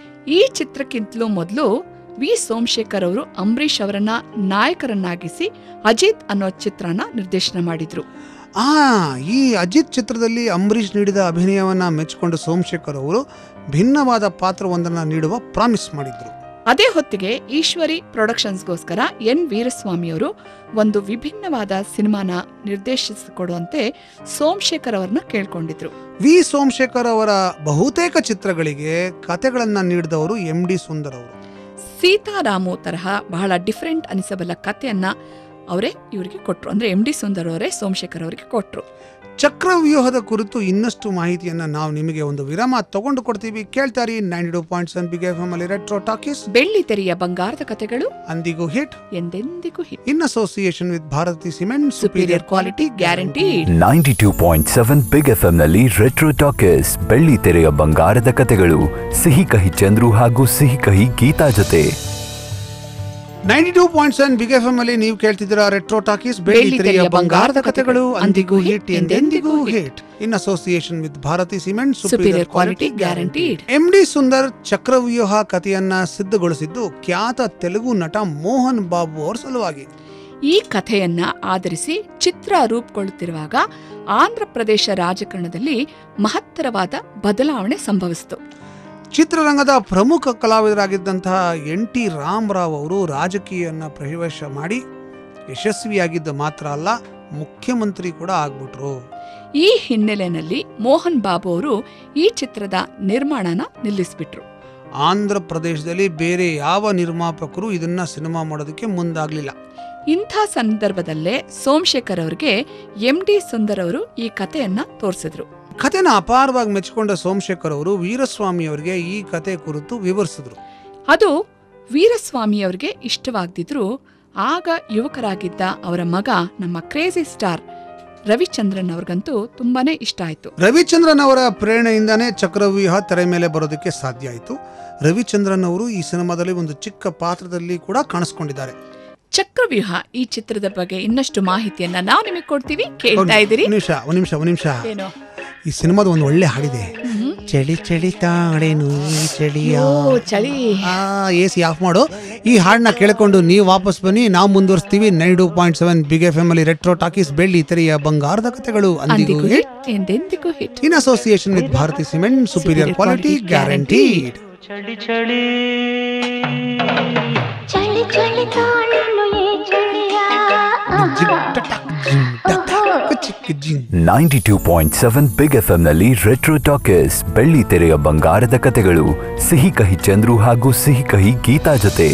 ಈ ಚಿತ್ರಕ್ಕಿಂತಲೂ ಮೊದಲು ವಿ ಸೋಮಶೇಖರ್ ಅವರು ಅಂಬರೀಷ್ ಅವರನ್ನ ನಾಯಕರನ್ನಾಗಿಸಿ ಅಜಿತ್ ಅನ್ನೋ ಚಿತ್ರನ ನಿರ್ದೇಶನ ಮಾಡಿದ್ರು ಆ ಈ ಅಜಿತ್ ಚಿತ್ರದಲ್ಲಿ ಅಂಬರೀಷ್ ನೀಡಿದ ಅಭಿನಯವನ್ನ ಮೆಚ್ಚಿಕೊಂಡು ಸೋಮಶೇಖರ್ ಅವರು ಭಿನ್ನವಾದ ಪಾತ್ರವೊಂದನ್ನು ನೀಡುವ ಪ್ರಾಮಿಸ್ ಮಾಡಿದ್ರು ಅದೇ ಹೊತ್ತಿಗೆ ಈಶ್ವರಿ ಪ್ರೊಡಕ್ಷನ್ಸ್ಗೋಸ್ಕರ ಎನ್ ವೀರಸ್ವಾಮಿ ಅವರು ಒಂದು ವಿಭಿನ್ನವಾದ ಸಿನಿಮಾನ ನಿರ್ದೇಶಿಸಿಕೊಡುವಂತೆ ಸೋಮಶೇಖರ್ ಅವರನ್ನ ಕೇಳ್ಕೊಂಡಿದ್ರು ವಿ ಸೋಮಶೇಖರ್ ಅವರ ಬಹುತೇಕ ಚಿತ್ರಗಳಿಗೆ ಕತೆಗಳನ್ನ ನೀಡಿದವರು ಎಂ ಡಿ ಸುಂದರ್ ಅವರು ಸೀತಾರಾಮು ತರಹ ಬಹಳ ಡಿಫರೆಂಟ್ ಅನಿಸಬಲ್ಲ ಕಥೆಯನ್ನ ಅವರೇ ಇವರಿಗೆ ಕೊಟ್ರು ಅಂದ್ರೆ ಎಂ ಡಿ ಸುಂದರ್ ಅವರೇ ಸೋಮಶೇಖರ್ ಅವರಿಗೆ ಕೊಟ್ರು ಚಕ್ರವ್ಯೂಹದ ಕುರಿತು ಇನ್ನಷ್ಟು ಮಾಹಿತಿಯನ್ನ ನಾವು ನಿಮಗೆ ಒಂದು ವಿರಾಮ ತಗೊಂಡು ಕೊಡ್ತೀವಿ ಕೇಳ್ತಾರಿ ninety two point seven big F M ಅಲ್ಲಿ ರೆಟ್ರೋ ಟಾಕೀಸ್ ಬೆಳ್ಳಿ ತೆರೆಯ ಬಂಗಾರದ ಕಥೆಗಳು ಅಂದಿಗೂ ಹಿಟ್ ಎಂದೆಂದಿಗೂ hit in association with Bharathi cement superior quality guarantee ninety two point seven big F ನಲ್ಲಿ ರೆಟ್ರೋ ಟಾಕೀಸ್ ಬೆಳ್ಳಿ ತೆರೆಯ ಬಂಗಾರದ ಕತೆಗಳು ಸಿಹಿ ಕಹಿ ಚಂದ್ರು ಹಾಗೂ ಸಿಹಿ ಕಹಿ ಗೀತಾ ಜೊತೆ ninety two point seven big F M ಅಲ್ಲಿ ನೀವು ಕೇಳ್ತಿದ್ದೀರಾ ರೆಟ್ರೋ ಟಾಕೀಸ್ ಬೆಳ್ಳಿ ತೆರೆಯ ಬಂಗಾರದ ಕಥೆಗಳು ಅಂದಿಗೂ ಹಿಟ್ ಎಂದೆಂದಿಗೂ hit in association with Bharathi cement superior quality guaranteed M D Sundar Chakravyuha ಕಥೆಯನ್ನ ಸಿದ್ಧಗೊಳಿಸಿದ್ದು ಖ್ಯಾತ ತೆಲುಗು ನಟ ಮೋಹನ್ ಬಾಬು ಅವರ ಸಲುವಾಗಿ ಈ ಕಥೆಯನ್ನ ಆಧರಿಸಿ ಚಿತ್ರ ರೂಪುಗೊಳ್ಳುತ್ತಿರುವಾಗ ಆಂಧ್ರ ಪ್ರದೇಶ ರಾಜಕಾರಣದಲ್ಲಿ ಮಹತ್ತರವಾದ ಬದಲಾವಣೆ ಸಂಭವಿಸಿತು ಚಿತ್ರರಂಗದ ಪ್ರಮುಖ ಕಲಾವಿದರಾಗಿದ್ದಂತಹ ಎನ್ ಟಿ ರಾಮರಾವ್ ಅವರು ರಾಜಕೀಯನ್ನ ಪ್ರವೇಶ ಮಾಡಿ ಯಶಸ್ವಿಯಾಗಿದ್ದ ಮಾತ್ರ ಅಲ್ಲ ಮುಖ್ಯಮಂತ್ರಿ ಕೂಡ ಆಗ್ಬಿಟ್ರು ಈ ಹಿನ್ನೆಲೆಯಲ್ಲಿ ಮೋಹನ್ ಬಾಬು ಅವರು ಈ ಚಿತ್ರದ ನಿರ್ಮಾಣನ ನಿಲ್ಲಿಸ್ಬಿಟ್ರು ಆಂಧ್ರ ಪ್ರದೇಶದಲ್ಲಿ ಬೇರೆ ಯಾವ ನಿರ್ಮಾಪಕರು ಇದನ್ನ ಸಿನಿಮಾ ಮಾಡೋದಕ್ಕೆ ಮುಂದಾಗ್ಲಿಲ್ಲ ಇಂಥ ಸಂದರ್ಭದಲ್ಲೇ ಸೋಮಶೇಖರ್ ಅವರಿಗೆ ಎಂ ಡಿ ಸುಂದರ್ ಅವರು ಈ ಕಥೆಯನ್ನ ತೋರಿಸಿದ್ರು ಕಥೆನ ಅಪಾರವಾಗಿ ಮೆಚ್ಚಿಕೊಂಡ ಸೋಮಶೇಖರ್ ಅವರು ವೀರಸ್ವಾಮಿ ಅವರಿಗೆ ಈ ಕತೆ ಕುರಿತು ವಿವರಿಸಿದ್ರು ಅದು ವೀರಸ್ವಾಮಿ ಅವರಿಗೆ ಇಷ್ಟವಾಗ್ದಿದ್ರು ಆಗ ಯುವಕರಾಗಿದ್ದ ಅವರ ಮಗ ನಮ್ಮ ಕ್ರೇಜಿ ಸ್ಟಾರ್ ರವಿಚಂದ್ರನ್ ಅವ್ರಿಗಂತೂ ತುಂಬಾನೇ ಇಷ್ಟ ಆಯ್ತು ರವಿಚಂದ್ರನ್ ಅವರ ಪ್ರೇರಣೆಯಿಂದಾನೇ ಚಕ್ರವ್ಯೂಹ ತೆರೆ ಮೇಲೆ ಬರೋದಕ್ಕೆ ಸಾಧ್ಯ ಆಯಿತು ರವಿಚಂದ್ರನ್ ಅವರು ಈ ಸಿನಿಮಾದಲ್ಲಿ ಒಂದು ಚಿಕ್ಕ ಪಾತ್ರದಲ್ಲಿ ಕೂಡ ಕಾಣಿಸ್ಕೊಂಡಿದ್ದಾರೆ ಚಕ್ರವ್ಯೂಹ ಈ ಚಿತ್ರದ ಬಗ್ಗೆ ಇನ್ನಷ್ಟು ಮಾಹಿತಿಯನ್ನ ನಾವು ನಿಮಗೆ ಕೊಡ್ತೀವಿ ಕೇಳ್ತಾ ಇದ್ದೀರಿ ಒಂದ್ ನಿಮಿಷ ಒಂದ್ ನಿಮಿಷ ಒಂದ್ ನಿಮಿಷ ಏನು ಈ ಸಿನಿಮಾದ ಒಂದು ಒಳ್ಳೆ ಹಾಡಿದೆ ಚಳಿ ಚಳಿ ತಾಳೇನು ಈ ಚಳಿಯ ಓ ಚಳಿ ಆ ಎ ಸಿ ಆಫ್ ಮಾಡು ಈ ಹಾಡನ್ನ ಕೇಳಿಕೊಂಡು ನೀವು ವಾಪಸ್ ಬನ್ನಿ ನಾವು ಮುಂದುವರಿಸ್ತೀವಿ nine two point seven big F M ಅಲ್ಲಿ ರೆಟ್ರೋ ಟಾಕೀಸ್ ಬೆಳ್ಳಿ ತೆರೆಯ ಬಂಗಾರದ ಕಥೆಗಳು ಅಂದಿಗೂ ಅಂದಿಗೂ ಹಿಟ್ ಹಿಟ್ ಎಂದೆಂದಿಗೂ hit in association with Bharathi cement superior quality guaranteed ಚಳಿ ಚಳಿ ತಾಳೇನು ಈ ಚಳಿಯ ಚಿಕ್ಕ ಜಿಂಗ್ ninety two point seven big F ನಲ್ಲಿ ರೆಟ್ರೋ ಟಾಕೀಸ್ ಬೆಳ್ಳಿ ತೆರೆಯ ಬಂಗಾರದ ಕತೆಗಳು ಸಿಹಿ ಕಹಿ ಚಂದ್ರು ಹಾಗೂ ಸಿಹಿ ಕಹಿ ಗೀತಾ ಜೊತೆ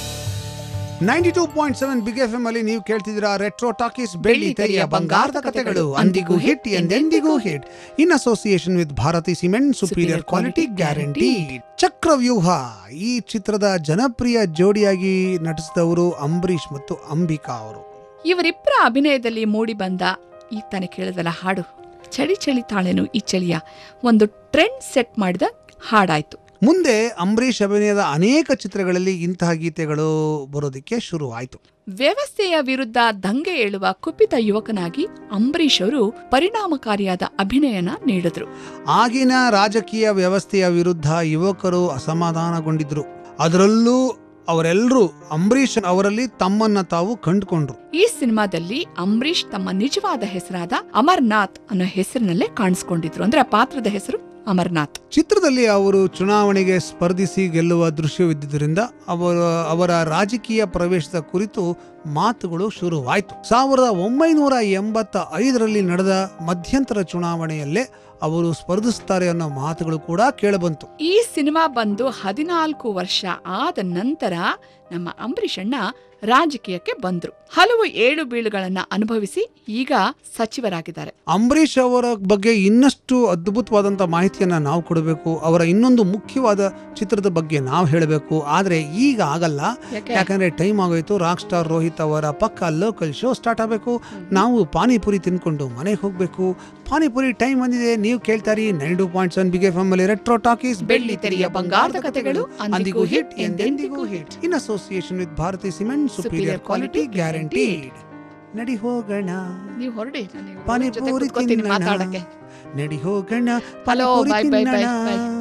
ninety two point seven big F M ಅಲ್ಲಿ ನೀವು ಕೇಳ್ತಿದ್ದೀರಾ ರೆಟ್ರೋ ಟಾಕೀಸ್ ಬೆಳ್ಳಿ ತೆರೆಯ ಬಂಗಾರದ ಕಥೆಗಳು ಅಂದಿಗೂ ಹಿಟ್ ಎಂದೆಂದಿಗೂ hit in association with Bharathi cement superior quality guarantee Chakravyuha ಈ ಚಿತ್ರದ ಜನಪ್ರಿಯ ಜೋಡಿಯಾಗಿ ನಟಿಸಿದವರು ಅಂಬರೀಷ್ ಮತ್ತು ಅಂಬಿಕಾ ಅವರು ಇವರಿಬ್ಬರ ಅಭಿನಯದಲ್ಲಿ ಮೂಡಿ ಬಂದ ಈಗ ತಾನೇ ಕೇಳಿದಲ್ಲ ಹಾಡು ಚಳಿ ಚಳಿ ತಾಳೆನು ಈ ಚಳಿಯ ಒಂದು ಟ್ರೆಂಡ್ ಸೆಟ್ ಮಾಡಿದ ಹಾಡಾಯ್ತು ಮುಂದೆ ಅಂಬರೀಷ್ ಅಭಿನಯದ ಅನೇಕ ಚಿತ್ರಗಳಲ್ಲಿ ಇಂತಹ ಗೀತೆಗಳು ಬರೋದಕ್ಕೆ ಶುರು ಆಯ್ತು ವ್ಯವಸ್ಥೆಯ ವಿರುದ್ಧ ದಂಗೆ ಏಳುವ ಕುಪಿತ ಯುವಕನಾಗಿ ಅಂಬರೀಷ್ ಅವರು ಪರಿಣಾಮಕಾರಿಯಾದ ಅಭಿನಯನ ನೀಡಿದ್ರು ಆಗಿನ ರಾಜಕೀಯ ವ್ಯವಸ್ಥೆಯ ವಿರುದ್ಧ ಯುವಕರು ಅಸಮಾಧಾನಗೊಂಡಿದ್ರು ಅದರಲ್ಲೂ ಅವರೆಲ್ಲರೂ ಅಂಬರೀಷ್ ಅವರಲ್ಲಿ ತಮ್ಮನ್ನ ತಾವು ಕಂಡುಕೊಂಡ್ರು ಈ ಸಿನಿಮಾದಲ್ಲಿ ಅಂಬರೀಷ್ ತಮ್ಮ ನಿಜವಾದ ಹೆಸರಾದ ಅಮರ್ನಾಥ್ ಅನ್ನೋ ಹೆಸರಿನಲ್ಲೇ ಕಾಣಿಸ್ಕೊಂಡಿದ್ರು ಅಂದ್ರೆ ಆ ಪಾತ್ರದ ಹೆಸರು ಅಮರ್ನಾಥ್ ಚಿತ್ರದಲ್ಲಿ ಅವರು ಚುನಾವಣೆಗೆ ಸ್ಪರ್ಧಿಸಿ ಗೆಲ್ಲುವ ದೃಶ್ಯವಿದ್ದುದರಿಂದ ಅವರ ಅವರ ರಾಜಕೀಯ ಪ್ರವೇಶದ ಕುರಿತು ಮಾತುಗಳು ಶುರುವಾಯಿತು ಸಾವಿರದ ಒಂಬೈನೂರ ಎಂಬತ್ತ ಐದರಲ್ಲಿ ನಡೆದ ಮಧ್ಯಂತರ ಚುನಾವಣೆಯಲ್ಲೇ ಅವರು ಸ್ಪರ್ಧಿಸುತ್ತಾರೆ ಅನ್ನೋ ಮಾತುಗಳು ಕೂಡ ಕೇಳಬಂತು ಈ ಸಿನಿಮಾ ಬಂದು ಹದಿನಾಲ್ಕು ವರ್ಷ ಆದ ನಂತರ ನಮ್ಮ ಅಂಬರೀಷ್ ಅಣ್ಣ ರಾಜಕೀಯಕ್ಕೆ ಬಂದ್ರು ಹಲವು ಏಳು ಬೀಳುಗಳನ್ನ ಅನುಭವಿಸಿ ಈಗ ಸಚಿವರಾಗಿದ್ದಾರೆ ಅಂಬರೀಷ್ ಅವರ ಬಗ್ಗೆ ಇನ್ನಷ್ಟು ಅದ್ಭುತವಾದಂಥ ಮಾಹಿತಿಯನ್ನ ನಾವು ಕೊಡಬೇಕು ಅವರ ಇನ್ನೊಂದು ಮುಖ್ಯವಾದ ಚಿತ್ರದ ಬಗ್ಗೆ ನಾವು ಹೇಳಬೇಕು ಆದರೆ ಈಗ ಆಗಲ್ಲ ಯಾಕೆ? ಯಾಕಂದ್ರೆ ಟೈಮ್ ಆಗೋಯ್ತು ರಾಕ್ ಸ್ಟಾರ್ ರೋಹಿತ್ ಅವರ ಪಕ್ಕ ಲೋಕಲ್ ಶೋ ಸ್ಟಾರ್ಟ್ ಆಗಬೇಕು ನಾವು ಪಾನಿಪುರಿ ತಿನ್ಕೊಂಡು ಮನೆಗೆ ಹೋಗ್ಬೇಕು ಪಾನಿಪುರಿ ಟೈಮ್ ಬಂದಿದೆ ನೀವು ಕೇಳ್ತಾರಿ nine two point seven big F M ಅಲ್ಲಿ ರೆಟ್ರೋ ಟಾಕೀಸ್ ಬೆಳ್ಳಿ ತೆರೆಯ ಬಂಗಾರದ ಕಥೆಗಳು ಅಂದಿಗೂ ಹಿಟ್ ಎಂದೆಂದಿಗೂ hit in association with Bharathi cement superior quality guaranteed ನಡಿ ಹೋಗೋಣ ನೀವು ಹೊರಡಿ ನಾನು ಇವ್ರ ಜೊತೆ ಪಾನಿಪುರಿ ಕೂತ್ಕೊತೀನಿ ತಿನ್ನೋಣ ಮಾತಾಡಕ್ಕೆ ನಡಿ ಹೋಗೋಣ ಹಲೋ ಪಾನಿಪುರಿ ಬಾಯ್ ಬಾಯ್ ಬಾಯ್ ತಿನ್ನೋಣ. ಬಾಯ್